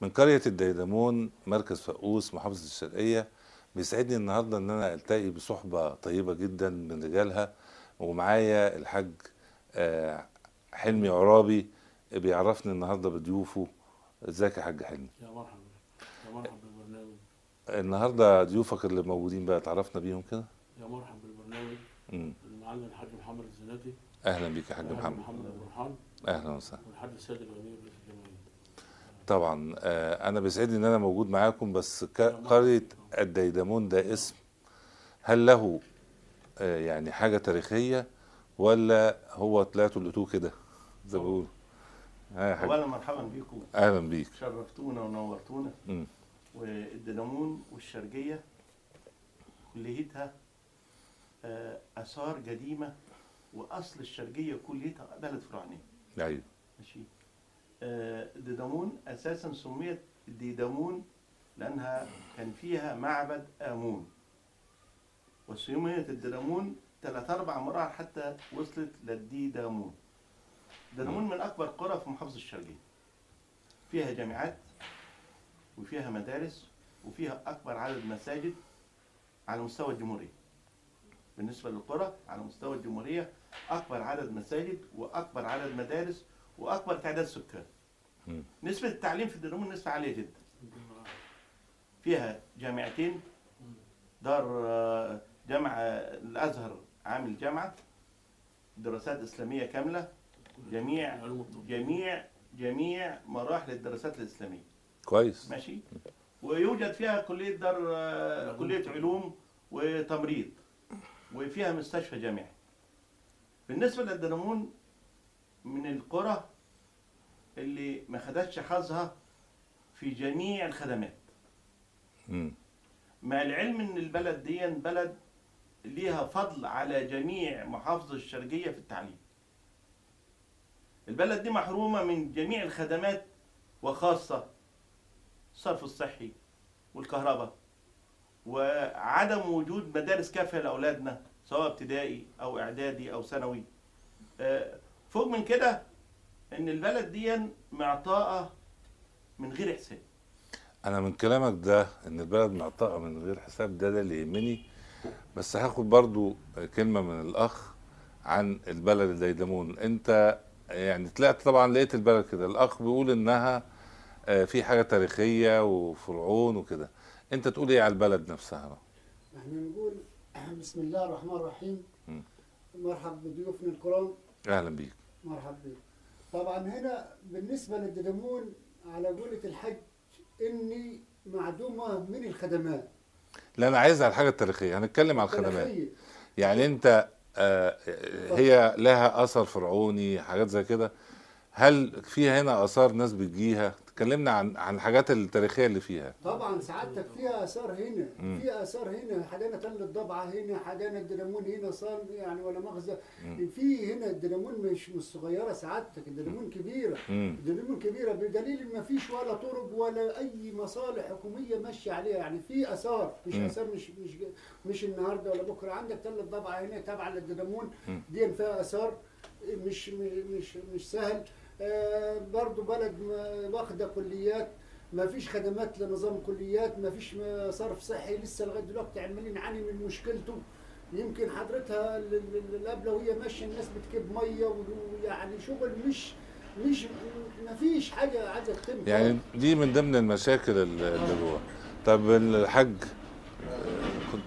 من قرية الديدمون مركز فقوس محافظة الشرقية بيسعدني النهاردة إن أنا ألتقي بصحبة طيبة جدا من رجالها ومعايا الحاج آه، حلمي عرابي بيعرفني النهاردة بضيوفه ازيك يا حاج حلمي يا مرحبا يا مرحبا بالبرنامج النهاردة ضيوفك اللي موجودين بقى تعرفنا بيهم كده يا مرحبا بالبرنامج مم. المعلم الحاج محمد الزناتي أهلا بيك يا حاج والحاج محمد محمد ابو رحان أهلا وسهلا والحاج السيد الامير رئيس الجمهوريه طبعا آه، انا بيسعدني ان انا موجود معاكم بس ك- قريه الديدمون ده اسم هل له آه، يعني حاجه تاريخيه ولا هو طلعتوا لقيتوه كده زي ما بيقولوا ها يا حاج اولا مرحبا بكم اهلا بيك شرفتونا ونورتونا مم. والدنمون والشرقيه كليتها آه، اثار قديمه واصل الشرقيه كليتها بلد فرعونيه ايوه ماشي آه، ديدامون اساسا سميت ديدامون لانها كان فيها معبد امون وسميت الديدامون ثلاث اربع مراحل حتى وصلت للديدامون ديدامون من اكبر قرى في محافظه الشرقيه فيها جامعات وفيها مدارس وفيها اكبر عدد مساجد على مستوى الجمهوريه بالنسبه للقرى على مستوى الجمهوريه اكبر عدد مساجد واكبر عدد مدارس واكبر تعداد سكان مم. نسبه التعليم في الدنمون نسبه عاليه جدا فيها جامعتين دار آه، جامعه الازهر عامل جامعه دراسات اسلاميه كامله جميع العلوم الطبية جميع جميع مراحل الدراسات الاسلاميه كويس ماشي ويوجد فيها كليه دار آه، علوم. كليه علوم وتمريض وفيها مستشفى جامعي بالنسبه للدنمون من القرى اللي ما خدتش حظها في جميع الخدمات مم. مع العلم ان البلد دي بلد ليها فضل على جميع محافظة الشرقية في التعليم البلد دي محرومة من جميع الخدمات وخاصة الصرف الصحي والكهرباء وعدم وجود مدارس كافية لأولادنا سواء ابتدائي أو إعدادي أو ثانوي آه، فوق من كده إن البلد دي معطاءة من غير حساب انا من كلامك ده ان البلد معطاءه من غير حساب ده ده اللي يهمني بس هاخد برضو كلمه من الاخ عن البلد الديدمون انت يعني طلعت طبعا لقيت البلد كده الاخ بيقول انها آه، في حاجه تاريخيه وفرعون وكده انت تقول ايه على البلد نفسها بقى؟ احنا نقول بسم الله الرحمن الرحيم مم. مرحب بضيوفنا الكرام اهلا بيك مرحب بك طبعا هنا بالنسبة للددمون على قولة الحج اني معدومة من الخدمات لا انا عايز على الحاجه التاريخيه هنتكلم على الخدمات التاريخية. يعني انت آه، هي لها اثر فرعوني حاجات زي كده هل فيها هنا اثار ناس بتجيها تكلمنا عن عن الحاجات التاريخيه اللي فيها طبعا سعادتك فيها اثار هنا مم. في اثار هنا حدانا تل الضبعه هنا حدانا الدنمون هنا صار يعني ولا مغزى مم. في هنا الدنمون مش مش صغيره سعادتك الدنمون كبيره امم الدنمون كبيره بدليل ان ما فيش ولا طرق ولا اي مصالح حكوميه ماشيه عليها يعني في اثار مش مم. اثار مش مش مش النهارده ولا بكره عندك تل الضبعه هنا تابعه للدنمون مم. دي فيها اثار مش مش مش سهل آه برضو بلد ما- واخده كليات ما فيش خدمات لنظام كليات ما فيش م- صرف صحي لسه لغايه دلوقتي عمالين نعاني من مشكلته يمكن حضرتها ال- ال- القبله وهي ماشيه الناس بتجيب ميه ويعني شغل مش مش ما فيش حاجه عايزه تتم يعني دي من ضمن المشاكل اللي اللي جوه طب الحاج آه، خد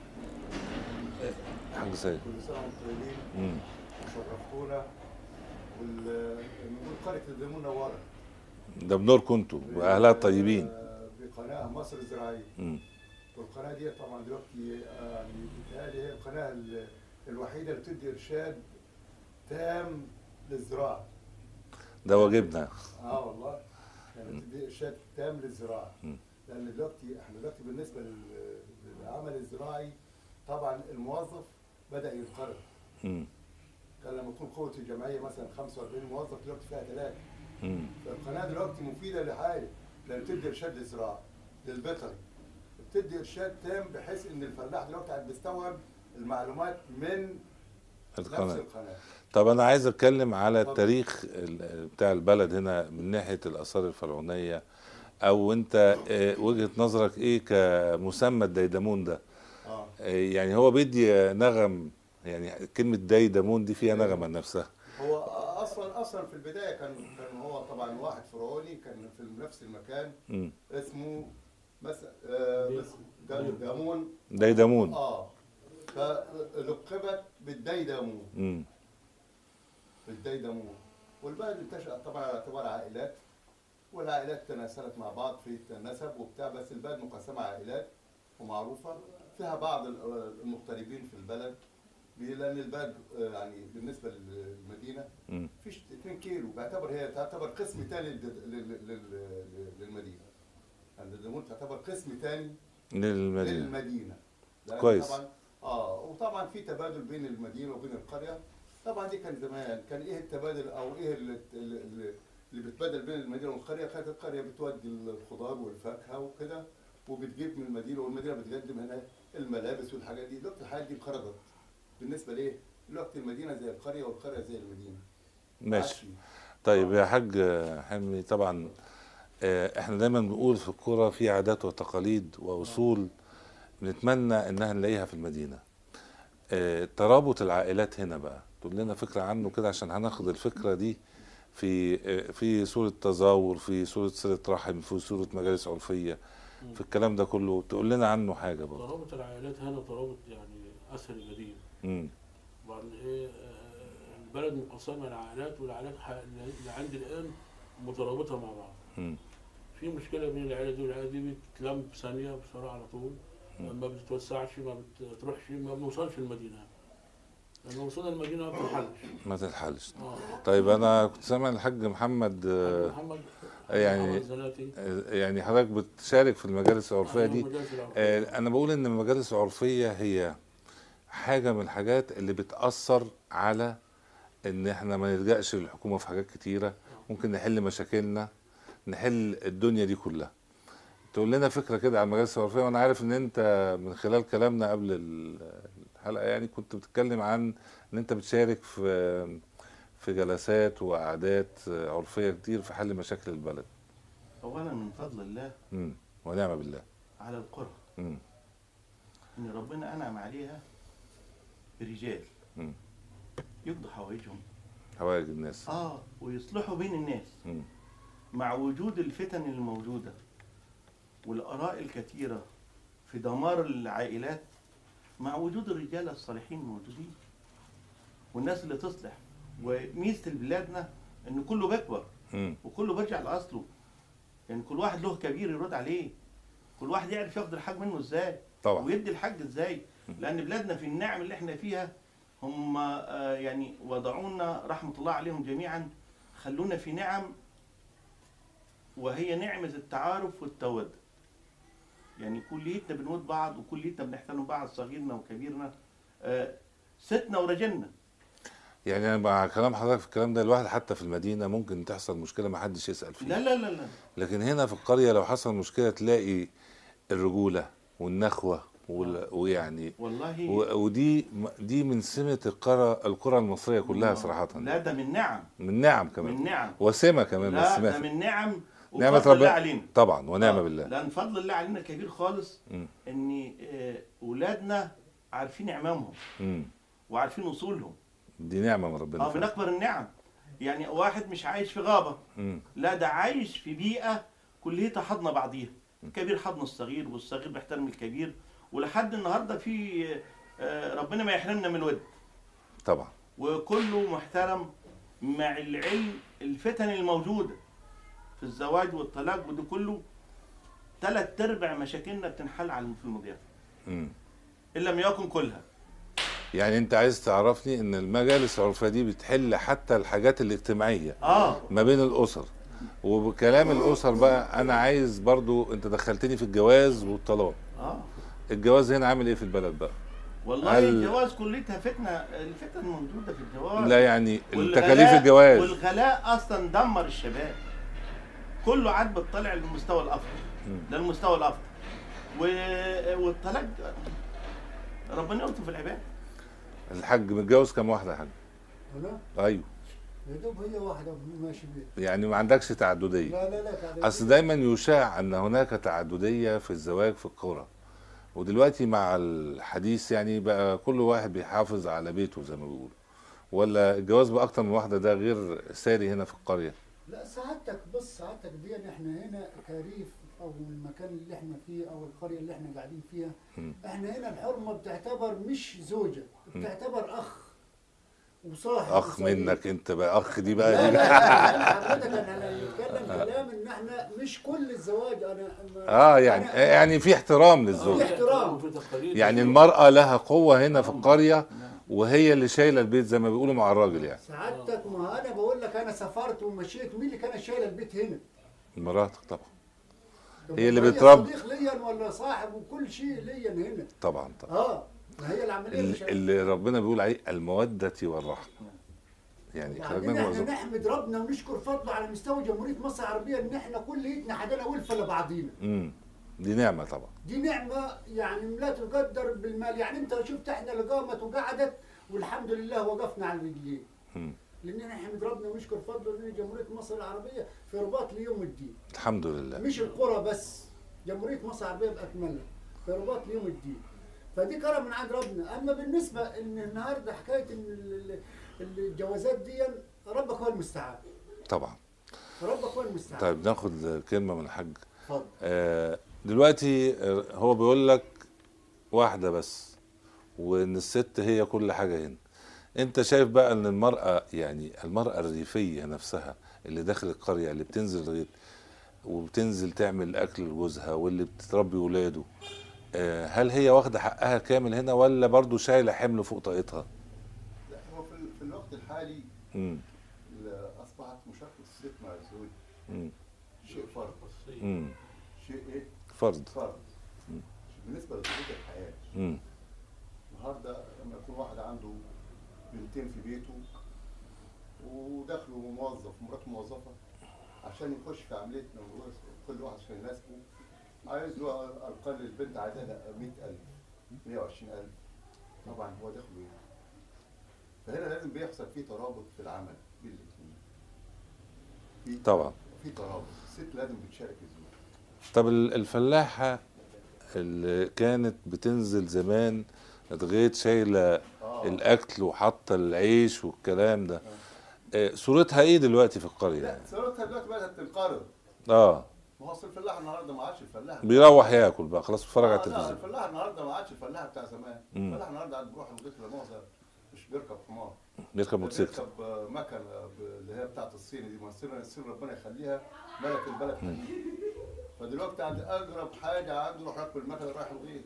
حاج سيد كل سنه وانتم طيبين مم. وشرفتونا وال- بنقول قريه الدمون منوره ده بنوركم انتوا واهلها الطيبين آه، بقناه مصر الزراعيه مم. والقناه دي طبعا دلوقتي آه، يعني بتهيألي هي القناه ال- الوحيده اللي بتدي ارشاد تام للزراعه ده واجبنا اه والله يعني بتدي ارشاد تام للزراعه مم. لان دلوقتي احنا دلوقتي بالنسبه لل- للعمل الزراعي طبعا الموظف بدا ينقرض مم. كان لما تكون قوه الجمعيه مثلا 45 موظف دلوقتي فيها ثلاثه مم. فالقناه دلوقتي مفيده لحاجه لان بتدي ارشاد للزراعه للبيطري بتدي ارشاد تام بحيث ان الفلاح دلوقتي قاعد بيستوعب المعلومات من نفس القناه القناه طب انا عايز اتكلم على اتفضل. التاريخ ال- بتاع البلد هنا من ناحيه الاثار الفرعونيه او انت آه، وجهة نظرك ايه كمسمى الديدمون ده اه آه، يعني هو بيدي نغم يعني كلمة ديدمون دي فيها نغمة نفسها هو اصلا اصلا في البدايه كان كان هو طبعا واحد فرعوني كان في نفس المكان مم. اسمه مثلا آه بس دا- دامون ديدمون اه فلقبت بالديدمون مم. بالديدمون والبلد انتشأت طبعا على اعتبار عائلات والعائلات تناسلت مع بعض في النسب وبتاع بس البلد مقسمه عائلات ومعروفه فيها بعض ال- المغتربين في البلد لان البلد آه، يعني بالنسبه للمدينه مم. فيش 2 كيلو بعتبر هي تعتبر قسم ثاني للمدينه يعني الدمون تعتبر قسم ثاني للمدينة للمدينه لأن كويس. طبعا اه وطبعا في تبادل بين المدينه وبين القريه طبعا دي كان زمان كان ايه التبادل او ايه اللي, اللي, اللي بيتبادل بين المدينه والقريه كانت القريه بتودي الخضار والفاكهه وكده وبتجيب من المدينه والمدينه بتقدم هنا الملابس والحاجات دي دلوقتي الحاجات دي انقرضت بالنسبه ليه؟ دلوقتي المدينه زي القريه والقريه زي المدينه ماشي طيب يا حاج حلمي طبعا آه، احنا دايما بنقول في الكرة في عادات وتقاليد واصول بنتمنى انها نلاقيها في المدينة آه، ترابط العائلات هنا بقى تقول لنا فكرة عنه كده عشان هناخد الفكرة دي في آه، في صورة تزاور في صورة صلة رحم في صورة مجالس عرفية في الكلام ده كله تقول لنا عنه حاجة برضه ترابط العائلات هنا ترابط يعني اسهل قديم مم. وبعدين ايه آه، البلد مقسمه لعائلات والعائلات ح- اللي عندي الان مترابطه مع بعض مم. في مشكله بين العائله دي والعائله دي بتتلم بثانيه بسرعه على طول ما بتتوسعش ما بتروحش ما بنوصلش المدينه لما وصلنا المدينه ما بتنحلش ما تلحلش اه طيب انا كنت سامع الحاج محمد آه، محمد يعني- محمد زناتي آه، يعني حضرتك بتشارك في المجالس العرفية دي مجالس العرفية. آه، انا بقول ان المجالس العرفيه هي حاجه من الحاجات اللي بتاثر على ان احنا ما نلجاش للحكومه في حاجات كتيره ممكن نحل مشاكلنا نحل الدنيا دي كلها تقول لنا فكره كده عن المجالس العرفيه وانا عارف ان انت من خلال كلامنا قبل ال- الحلقه يعني كنت بتتكلم عن ان انت بتشارك في في جلسات وقعدات عرفيه كتير في حل مشاكل البلد اولا من فضل الله امم ونعم بالله على القرى امم ان ربنا انعم عليها برجال مم. يقضوا حوائجهم حوائج الناس اه ويصلحوا بين الناس مم. مع وجود الفتن الموجوده والاراء الكثيره في دمار العائلات مع وجود الرجال الصالحين موجودين والناس اللي تصلح وميزه بلادنا ان كله بيكبر مم. وكله بيرجع لاصله يعني كل واحد له كبير يرد عليه كل واحد يعرف ياخد الحاج منه ازاي طبعا ويدي الحج ازاي لان بلادنا في النعم اللي احنا فيها هم آه، يعني وضعونا رحمه الله عليهم جميعا خلونا في نعم وهي نعمه التعارف والتود يعني كليتنا بنود بعض وكليتنا بنحترم بعض صغيرنا وكبيرنا آه، ستنا ورجلنا يعني انا مع كلام حضرتك في الكلام ده الواحد حتى في المدينه ممكن تحصل مشكله ما حدش يسال لا فيها لا لا لا لكن هنا في القريه لو حصل مشكله تلاقي الرجوله والنخوه وال- ويعني والله و- ودي دي من سمه القرى القرى المصريه كلها صراحه لا ده من نعم من نعم من كمان نعم وسمه كمان بس لا ده سمه من نعم نعمه وفضل الله ربنا علينا طبعا ونعمه آه، بالله لان فضل الله علينا كبير خالص مم. ان آه، اولادنا عارفين اعمامهم مم. وعارفين اصولهم دي نعمه من ربنا اه من فعلا. اكبر النعم يعني واحد مش عايش في غابه مم. لا ده عايش في بيئه كليتها حضن بعضيها الكبير حضن الصغير والصغير بيحترم الكبير ولحد النهارده في آه، ربنا ما يحرمنا من الود طبعا وكله محترم مع العلم الفتن الموجوده في الزواج والطلاق وده كله ثلاث ارباع مشاكلنا بتنحل على في المضيافه مم. ان لم يكن كلها يعني انت عايز تعرفني ان المجالس العرفيه دي بتحل حتى الحاجات الاجتماعيه اه ما بين الاسر وبكلام الاسر بقى انا عايز برضو انت دخلتني في الجواز والطلاق اه الجواز هنا عامل ايه في البلد بقى والله هل- الجواز كليتها فتنه الفتن موجوده في الجواز لا يعني والغلاء- تكاليف الجواز والغلاء اصلا دمر الشباب كله عاد بتطلع للمستوى الافضل مم. للمستوى الافضل و... والطلاق ربنا يلطف العباد الحاج متجوز كام واحده يا حاج انا ايوه يا دوب هي واحده ماشي بيها يعني ما عندكش تعدديه لا لا لا تعالى. اصل دايما يشاع ان هناك تعدديه في الزواج في القرى ودلوقتي مع الحديث يعني بقى كل واحد بيحافظ على بيته زي ما بيقولوا ولا الجواز باكتر من واحده ده غير ساري هنا في القريه لا سعادتك بص سعادتك دي احنا هنا كريف او المكان اللي احنا فيه او القريه اللي احنا قاعدين فيها مم. احنا هنا الحرمه بتعتبر مش زوجه بتعتبر اخ وصاحب اخ وصديق. منك انت بقى اخ دي بقى لا دي لا لا حضرتك انا بتكلم كلام ان احنا مش كل الزواج انا اه يعني أنا- يعني في احترام في للزوج احترام. وفي تقاليد يعني المرأة لها قوة هنا في القرية وهي اللي شايلة البيت زي ما بيقولوا مع الراجل يعني سعادتك ما انا بقول لك انا سافرت ومشيت مين اللي كان شايل البيت هنا؟ مراتك طبعا طب هي اللي ما بتربي. صديق ليا ولا صاحب وكل شيء ليا هنا طبعا طبعا اه ما هي العمليه اللي, مش اللي ربنا بيقول عليه المودة والرحمة يعني وبعدين خرجنا احنا موظف نحمد ربنا ونشكر فضله على مستوى جمهوريه مصر العربيه ان احنا كليتنا حدانا ولفه لبعضينا امم دي نعمة طبعا دي نعمه يعني لا تقدر بالمال يعني انت شفت احنا لقامت وقعدت والحمد لله وقفنا على الرجلين مم. لان نحمد ربنا ونشكر فضله ان جمهوريه مصر العربيه في رباط ليوم الدين الحمد لله مش القرى بس جمهوريه مصر العربيه باكملها في رباط ليوم الدين فدي كرم من عند ربنا اما بالنسبه ان النهارده حكايه ان ال- ال- الجوازات دي ربك هو المستعان طبعا ربك هو المستعان طيب ناخد كلمة من الحاج اتفضل آه دلوقتي آه، هو بيقول لك واحدة بس وان الست هي كل حاجة هنا انت شايف بقى ان المرأة يعني المرأة الريفية نفسها اللي داخل القرية اللي بتنزل الغيط وبتنزل تعمل اكل لجوزها واللي بتربي ولاده آه، هل هي واخدة حقها كامل هنا ولا برضو شايلة حمل فوق طاقتها؟ لا هو في, ال- في الوقت الحالي مم. ال- اصبحت مشاركه الست مع الزوج مم. شيء فرض مم. شيء ايه؟ فرض فرض بالنسبه لظروف الحياه مم. النهارده لما يكون واحد عنده بنتين في بيته ودخله موظف ومراته موظفه عشان يخش في عمليه نموذج كل واحد عشان يناسبه عايز له اقل البنت عايزها 100000 120000 طبعا هو دخله ايه؟ فهنا لازم بيحصل في ترابط في العمل بين الاثنين في طبعا في ترابط الست لازم بتشارك الزوج طب ال- الفلاحة اللي كانت بتنزل زمان الغيط شايلة آه. الأكل وحاطة العيش والكلام ده آه، صورتها إيه دلوقتي في القرية؟ لا يعني؟ ثروتها دلوقتي بدات تنقرض آه ما هو أصل الفلاح النهارده ما عادش الفلاح بيروح ياكل بقى خلاص بيتفرج على آه، لا التلفزيون الفلاح النهارده ما عادش الفلاح بتاع زمان مم. الفلاح النهارده قاعد بيروح البيت لمؤاخذه مش بيركب حمار بيركب موتوسيكل بيركب آه، مكنه ب- اللي هي بتاعت الصين دي ما الصين الصين ربنا يخليها ملك البلد حديد فدلوقتي عند اقرب حاجه عنده يروح ياكل المكنه رايح الغيط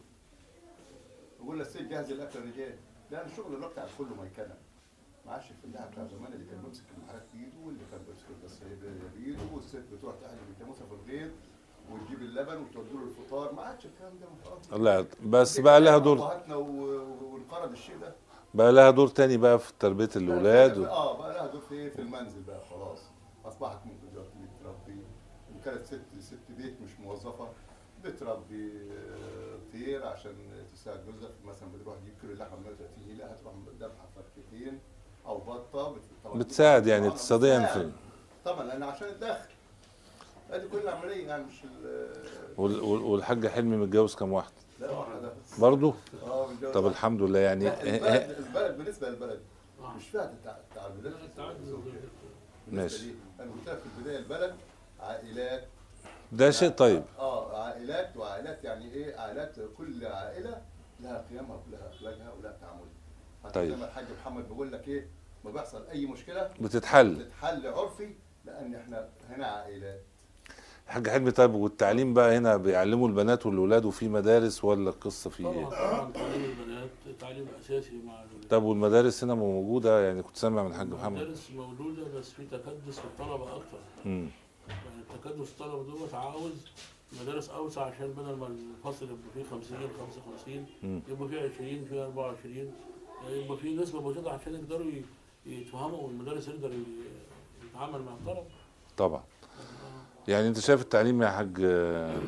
يقول للست جهز الاكل الرجال لان الشغل دلوقتي على كله ميكنه ما عادش الفلاح بتاع زمان اللي كان بيمسك المحرك بايده واللي كان بيمسك الغسالة بايده والست بتروح تحلب الجاموسه في الغيط وتجيب اللبن وتودي له الفطار ما عادش الكلام ده خلاص لا بس بقى لها دور أبهاتنا و- وانقرض الشيء ده بقى لها دور تاني بقى في تربية الأولاد و... اه بقى لها دور في ايه في المنزل بقى خلاص اصبحت ممكن دلوقتي بتربي ان كانت ست ست بيت مش موظفه بتربي آه، طير عشان تساعد جوزها في مثلا بتروح تجيب كيلو لحمه 130 جنيه هتروح ذبحه فرختين او بطه بت- طبعاً بتساعد يعني طبعاً اقتصاديا بتساعد. في طبعا لان عشان الدخل ادي كل العمليه يعني مش ال- وال... وال- والحاج حلمي متجوز كام واحده؟ لا واحده بس برضه؟ اه متجوز طب واحدة. الحمد لله يعني لا، البلد البلد بالنسبه للبلد آه. مش فيها تع- تعددات التعدد بالنسبة ماشي. لي. انا قلت لك في البدايه البلد عائلات ده شيء طيب اه عائلات وعائلات يعني ايه عائلات كل عائله لها قيمها ولها اخلاقها ولها تعاملها حتى طيب. زي ما الحاج محمد بيقول لك ايه ما بيحصل اي مشكله بتتحل بتتحل عرفي لان احنا هنا عائلات الحاج حلمي طيب والتعليم بقى هنا بيعلموا البنات والولاد وفي مدارس ولا القصه في طبعا ايه؟ طبعا تعليم البنات تعليم اساسي مع الولاد. طب والمدارس هنا موجوده يعني كنت سامع من الحاج محمد المدارس موجوده بس في تكدس في الطلبه اكتر امم يعني التكدس الطلبه دوت عاوز مدارس اوسع عشان بدل ما الفصل يبقى فيه 50 55 مم. يبقى فيه 20 فيه 24 يبقى فيه نسبه موجوده عشان يقدروا ي- يتفهموا والمدرس يقدر ي- يتعامل مع الطلبه طبعا يعني انت شايف التعليم يا حاج آه،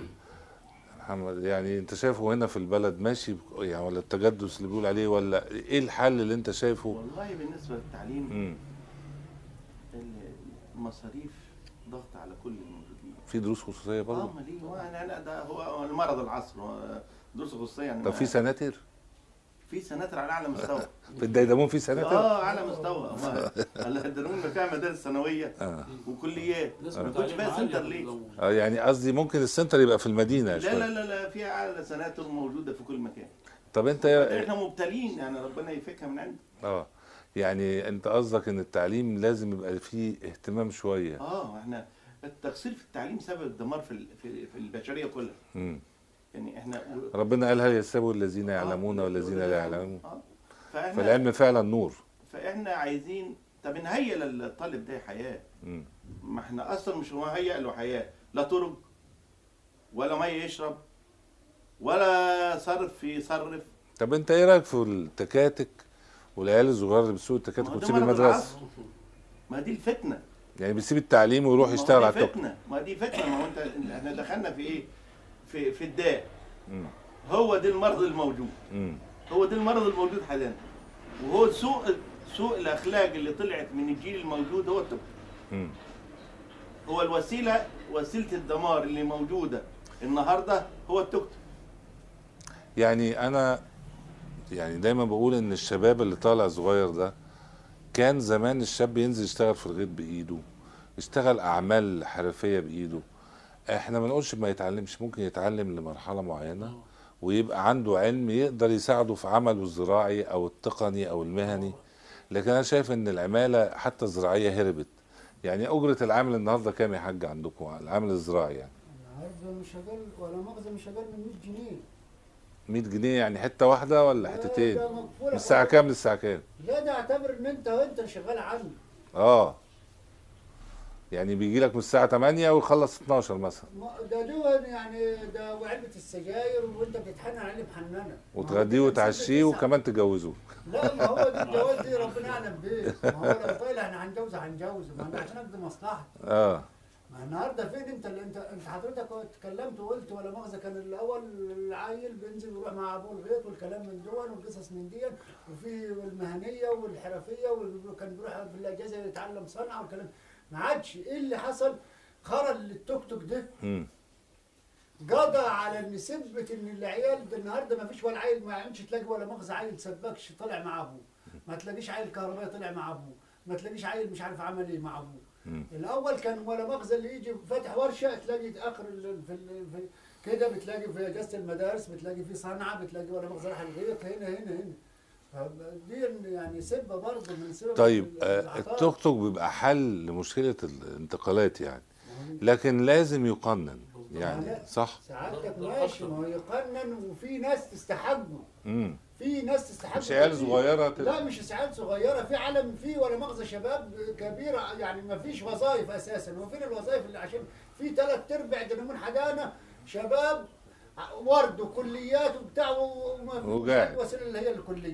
محمد يعني انت شايفه هنا في البلد ماشي يعني ولا التجدس اللي بيقول عليه ولا ايه الحل اللي انت شايفه؟ والله بالنسبه للتعليم امم مصاريف ضغط على كل الموجودين في دروس خصوصيه اه برضه ما ليه هو يعني أنا ده هو المرض العصر هو دروس خصوصيه يعني طب ما- في سناتر في سناتر على اعلى مستوى في الديدمون في سناتر اه اعلى مستوى ما الدنون فيها مدارس ثانويه اه وكليات نسبة ما كنتش تعليم فيها عالية سنتر في ليه؟ الدمون. آه، يعني قصدي ممكن السنتر يبقى في المدينه لا شويه لا لا لا في اعلى سناتر موجوده في كل مكان طب انت احنا مبتلين يعني ربنا يفكها من عنده اه يعني انت قصدك ان التعليم لازم يبقى فيه اهتمام شويه اه احنا التقصير في التعليم سبب الدمار في ال- في, في البشريه كلها مم. يعني احنا ربنا قال هل يستوي الذين يعلمون آه، والذين لا يعلمون اه فاحنا فالعلم فعلا نور فاحنا عايزين طب نهيئ للطالب ده حياه مم. ما احنا اصلا مش مهيئ له حياه لا طرق ولا ميه يشرب ولا صرف يصرف طب انت ايه رايك في التكاتك والعيال الصغيره اللي بتسوق التكاتك ما هو ده وتسيب مرض المدرسه العصر. ما دي الفتنه يعني بيسيب التعليم ويروح ما هو يشتغل دي على التوك فتنه ما دي فتنه ما هو انت احنا دخلنا في ايه في في الداء مم. هو ده المرض الموجود مم. هو ده المرض الموجود حاليا وهو سوء سوء الاخلاق اللي طلعت من الجيل الموجود هو التوك مم. هو الوسيله وسيله الدمار اللي موجوده النهارده هو التوك توك يعني انا يعني دايما بقول ان الشباب اللي طالع صغير ده كان زمان الشاب ينزل يشتغل في الغيط بايده يشتغل اعمال حرفيه بايده احنا ما نقولش ما يتعلمش ممكن يتعلم لمرحله معينه ويبقى عنده علم يقدر يساعده في عمله الزراعي او التقني او المهني لكن انا شايف ان العماله حتى الزراعيه هربت يعني اجره العامل النهارده كام يا حاج عندكم العامل الزراعي يعني النهارده مش اقل ولا مؤاخذه مش اقل من 100 جنيه 100 جنيه يعني حته واحده ولا لا، حتتين ده مقفولة من الساعه خالص. كام للساعه كام لا ده اعتبر ان انت وانت شغال عنه اه يعني بيجي لك من الساعه 8 ويخلص 12 مثلا ما- ده دول يعني ده وعلبه السجاير وانت بتتحنن عليه محننه ما هو وتغديه كده وتعشيه مسبب وكمان تجوزوه لا ما هو دي الجواز دي ربنا يعلم بيه ما هو لو طالع احنا هنجوز هنجوز ما احنا عشان اقضي مصلحه اه ما النهارده فين انت اللي انت انت حضرتك اتكلمت وقلت ولا مؤاخذه كان الاول العيل بينزل يروح مع ابوه الغيط والكلام من دون والقصص من دي وفي المهنيه والحرفيه وكان بيروح في الاجازه يتعلم صنعه والكلام ما عادش ايه اللي حصل خرج للتوك توك ده امم قضى على ان ثبت ان العيال ده النهارده ما فيش ولا عيل ما عادش تلاقي ولا مؤاخذه عيل سباكش طلع مع ابوه ما تلاقيش عيل كهربائي طلع مع ابوه ما تلاقيش عيل مش عارف عمل ايه مع ابوه مم. الاول كان ولا مؤاخذه اللي يجي فاتح ورشه تلاقي اخر ال- في, ال- في كده بتلاقي في اجازه المدارس بتلاقي في صنعه بتلاقي ولا مؤاخذه راح الغيط هنا هنا هنا دي يعني سبه برضه من سبب طيب ال- آه العطاء. التوك توك بيبقى حل لمشكله الانتقالات يعني لكن لازم يقنن يعني صح سعادتك ماشي ما هو يقنن وفي ناس تستحقه امم في ناس تستحق مش عيال كتير. صغيره تل- لا مش عيال صغيره في علم في ولا مؤاخذه شباب كبيره يعني ما فيش وظائف اساسا وفين الوظائف اللي عشان في ثلاث ارباع دينامون حدانا شباب ورد وكليات وبتاع وما وقاعد. فيش وسيله اللي هي الكليه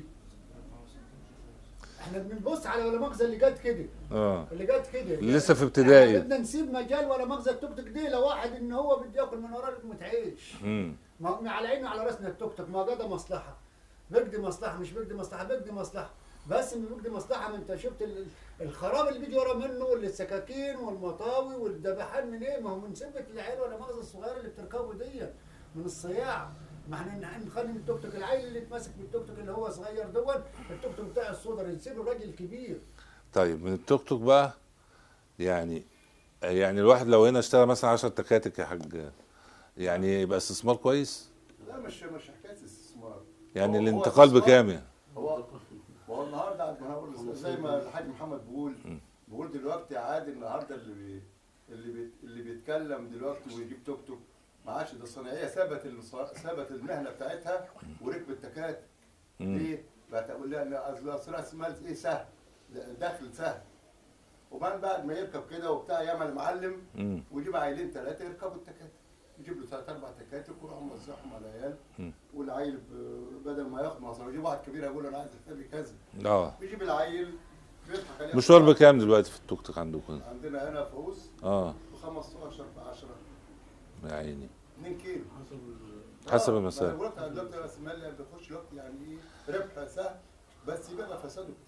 احنا بنبص على ولا مؤاخذه اللي جت كده اه اللي جت كده اللي لسه في ابتدائي. احنا بدنا نسيب مجال ولا مؤاخذه التوك توك دي لواحد ان هو بده ياكل من وراه لقمه عيش امم ما ما على عيني وعلى راسنا التوك توك ما قضى مصلحه بيقضي مصلحه مش بيقضي مصلحه بيقضي مصلحه بس ما بيقضي مصلحه ما انت شفت ال- الخراب اللي بيجي ورا منه واللي السكاكين والمطاوي والذبحان من ايه ما هو من سبه العيال ولا مؤاخذه الصغيره اللي بتركبه دي من الصياع ما احنا ن- نخلي التوك توك العيل اللي يتمسك بالتوك توك اللي هو صغير دون التوك توك بتاع الصدر يسيب الراجل كبير طيب من التوك توك بقى يعني يعني الواحد لو هنا اشترى مثلا 10 تكاتك يا حاج يعني يبقى استثمار كويس لا مش مش حكايه استثمار يعني هو- هو الانتقال استثمار. بكام يعني هو هو النهارده عاد ما هقول زي ما الحاج محمد بيقول بيقول دلوقتي عادي النهارده اللي بي اللي بي اللي بيتكلم دلوقتي ويجيب توك توك ما عادش ده الصناعيه ثبت الص- ثبت المهنه بتاعتها وركب التكاتك مم. ليه؟ بقت اقول لها ان اصل أصل راس المال ايه سهل دخل سهل وبعد بعد ما يركب كده وبتاع يعمل معلم امم ويجيب عيلين ثلاثه يركبوا التكاتك يجيب له ثلاث اربع تكاتك ويروح موزعهم على العيال مم. والعيل ب- بدل ما ياخد مصاري يجيب واحد كبير يقول له انا عايز اكتب لي كذا اه بيجيب العيل بيضحك عليه مشوار بكام دلوقتي في التوك توك عندكم عندنا هنا فوز اه ب 15 ب 10 يا عيني 2 كيلو حسب ال- حسب آه، المسافة. ما أنا قلت دلوقتي راس المال اللي بيخش دلوقتي يعني ايه ربح سهل بس يبقى فساده كتير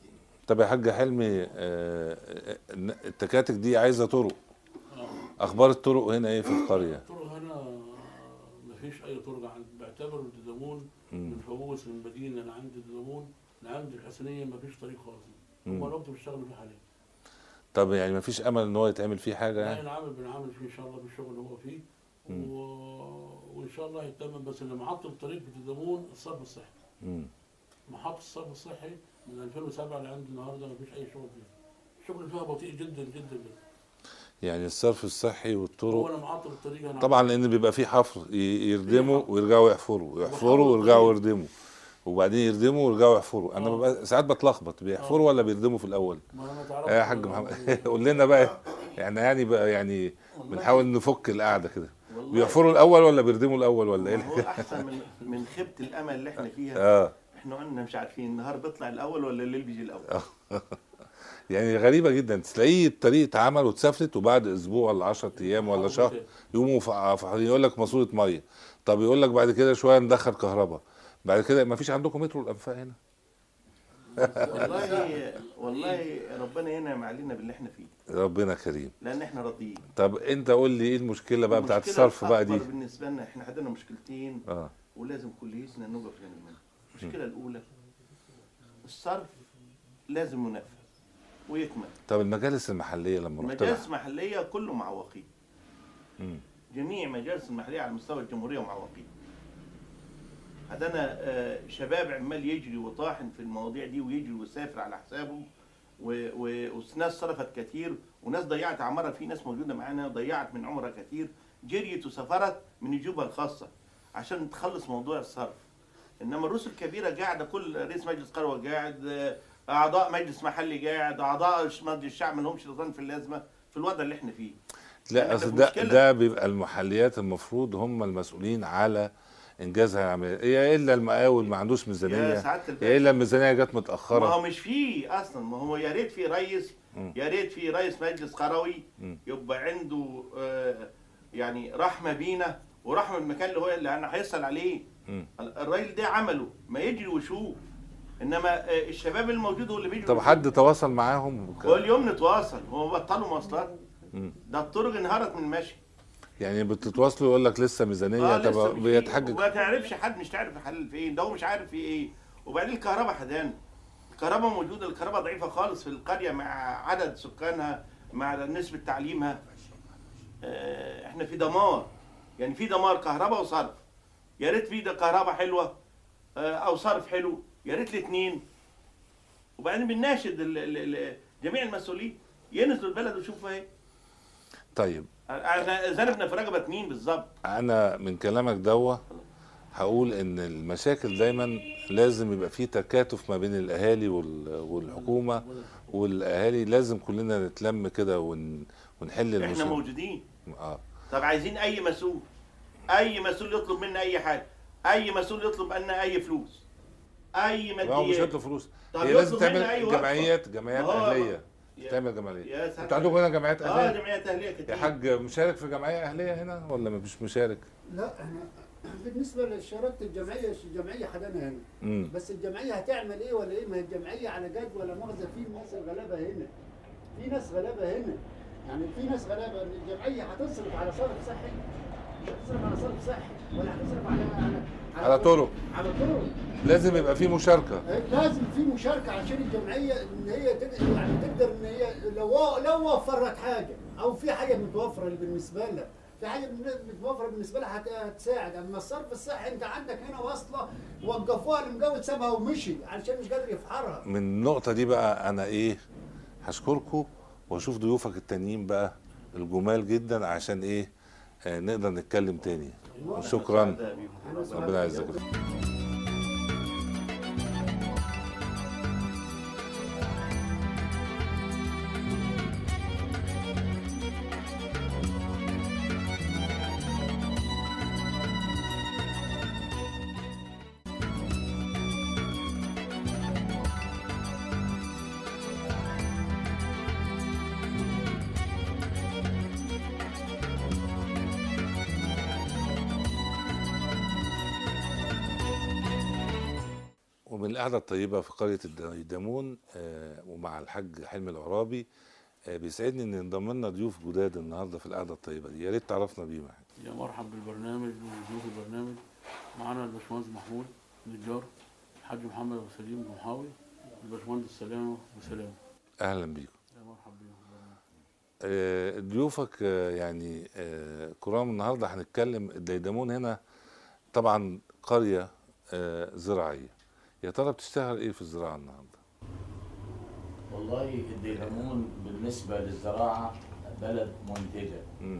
طب يا حاج حلمي آه، آه، التكاتك دي عايزه طرق آه. اخبار الطرق هنا ايه في القريه الطرق هنا مفيش اي طرق عند بعتبر الدمون مم. من فوز المدينه لعند الدمون لعند الحسنيه مفيش طريق خالص مم. هم الوقت بيشتغلوا فيه حاليا طب يعني ما فيش امل ان هو يتعمل فيه حاجه لا يعني العمل بنعمل فيه ان شاء الله بالشغل اللي هو فيه مم. و... وان شاء الله هيتمم بس اللي معطل الطريق في الدمون الصرف الصحي مم. محطة الصرف الصحي من 2007 لعند النهارده مفيش اي شغل فيها الشغل فيها بطيء جدا جدا جدا يعني الصرف الصحي هو والطرق انا معطل الطريق انا طبعا لان بيبقى فيه حفر ي- يردموا حفر. ويرجعوا يحفروا يحفروا وحفر ويرجعوا الطريق. يردموا وبعدين يردموا ويرجعوا يحفروا انا آه. ببقى ساعات بتلخبط بيحفروا آه. ولا بيردموا في الاول ما انا تعرف يا حاج محمد قول لنا بقى يعني يعني بقى يعني بنحاول نفك القعده كده والله بيحفروا الاول ولا بيردموا الاول ولا ما ايه هو احسن من من خيبه الامل اللي احنا فيها اه احنا قلنا مش عارفين النهار بيطلع الاول ولا الليل بيجي الاول يعني غريبه جدا تلاقيه الطريق اتعمل واتسافلت وبعد اسبوع ولا 10 ايام ولا شهر يقوموا فع- فع- يقول لك ماسوره ميه طب يقول لك بعد كده شويه ندخل كهرباء بعد كده ما فيش عندكم مترو الانفاق هنا والله والله ربنا ينعم علينا باللي احنا فيه ربنا كريم لان احنا راضيين طب انت قول لي ايه المشكله بقى بتاعت المشكلة الصرف بقى دي الأكبر بالنسبه لنا احنا عندنا مشكلتين اه ولازم كليتنا نقف جنب منها المشكله الاولى الصرف لازم ينفذ ويكمل طب المجالس المحليه لما رحت المجالس لها المحليه كله معوقين مم. جميع مجالس المحليه على مستوى الجمهوريه معوقين عندنا آه، شباب عمال يجري وطاحن في المواضيع دي ويجري ويسافر على حسابه و- و- وناس صرفت كتير وناس ضيعت عمرها في ناس موجوده معانا ضيعت من عمرها كتير جريت وسافرت من جيوبها الخاصه عشان تخلص موضوع الصرف انما الرؤوس الكبيره قاعده كل رئيس مجلس قروه قاعد آه، اعضاء مجلس محلي قاعد اعضاء مجلس الشعب ما لهمش رضان في اللازمه في الوضع اللي احنا فيه لا إحنا اصل في ده مشكلة. ده بيبقى المحليات المفروض هم المسؤولين على انجاز هذه العمليه يا الا المقاول ما عندوش يا ميزانيه سعاده يا الباشا الا الميزانيه جت ما متاخره هو مش فيه اصلا ما هو يا ريت في رئيس مم. يا ريت في رئيس مجلس قروي مم. يبقى عنده آه، يعني رحمه بينا ورحمه بالمكان اللي هو اللي انا هيصل عليه مم. ال- الراجل ده عمله ما يجري ويشوف انما آه، الشباب الموجود هو اللي بيجري طب ويشوف. حد تواصل معاهم كل يوم نتواصل هو بطلوا مواصلات مم. ده الطرق انهارت من المشي يعني بتتواصلوا يقول لك لسه ميزانيه لسه طب مش فيه. بيتحجج وما تعرفش حد مش تعرف الحل فين ده هو مش عارف في ايه وبعدين الكهرباء حدانا الكهرباء موجوده الكهرباء ضعيفه خالص في القريه مع عدد سكانها مع نسبه تعليمها آه، احنا في دمار يعني في دمار كهرباء وصرف يا ريت في ده كهرباء حلوه آه، او صرف حلو يا ريت الاثنين وبعدين بنناشد ال- ال- ال- جميع المسؤولين ينزلوا البلد ويشوفوا ايه طيب احنا ذنبنا في رقبه مين بالظبط انا من كلامك دوا هقول ان المشاكل دايما لازم يبقى في تكاتف ما بين الاهالي وال- والحكومه والاهالي لازم كلنا نتلم كده ون... ونحل احنا المشكله موجودين اه طب عايزين اي مسؤول اي مسؤول يطلب منا اي حاجه اي مسؤول يطلب منا اي فلوس اي ما هو مش ماديات هيطلب فلوس طب هي لازم يطلب تعمل منا أي وقفة. جمعيات جمعيات ما هو- اهليه يا- تعمل جمعيات يا ساتر. انتوا عندكم هنا جمعيات اه اهليه جمعيات اهليه كتير يا حاج مشارك في جمعيه اهليه هنا ولا مش مشارك لا احنا بالنسبه لشراكه الجمعيه الجمعيه حدانا هنا امم بس الجمعيه هتعمل ايه ولا ايه ما هي الجمعيه على جد ولا مؤاخذه في ناس الغلابه هنا في ناس غلابه هنا يعني في ناس غلابه إن الجمعيه هتصرف على صرف صحي مش هتصرف على صرف صحي ولا هتصرف على على على طرق على طرق لازم يبقى في مشاركه لازم في مشاركه عشان الجمعيه ان هي تقدر يعني تقدر ان هي لو لو وفرت حاجه او في حاجه متوفره بالنسبه لها في حاجه متوفره بالنسبه لها هت- هتساعد اما الصرف الصحي انت عندك هنا واصله وقفوها المجوز سابها ومشي علشان مش قادر يفحرها من النقطه دي بقى انا ايه هشكركم واشوف ضيوفك التانيين بقى الجمال جدا عشان ايه آه نقدر نتكلم تاني شكرا أنا سعيد ربنا يعزك جداً. ومن القعدة الطيبة في قرية الديدمون آه، ومع الحاج حلمي العرابي آه، بيسعدني ان ينضم لنا ضيوف جداد النهارده في القعدة الطيبة دي يا ريت تعرفنا بيهم يا حاج. يا مرحب بالبرنامج وضيوف البرنامج معانا الباشمهندس محمود نجار الحاج محمد ابو سليم جمحاوي الباشمهندس سلامه وسلام اهلا بيكم يا مرحب بيهم في البرنامج. آه، ضيوفك آه، يعني آه، كرام النهارده هنتكلم الديدمون هنا طبعا قرية آه، زراعية يا ترى بتشتغل ايه في الزراعة النهارده؟ والله الديلمون بالنسبة للزراعة بلد منتجة مم.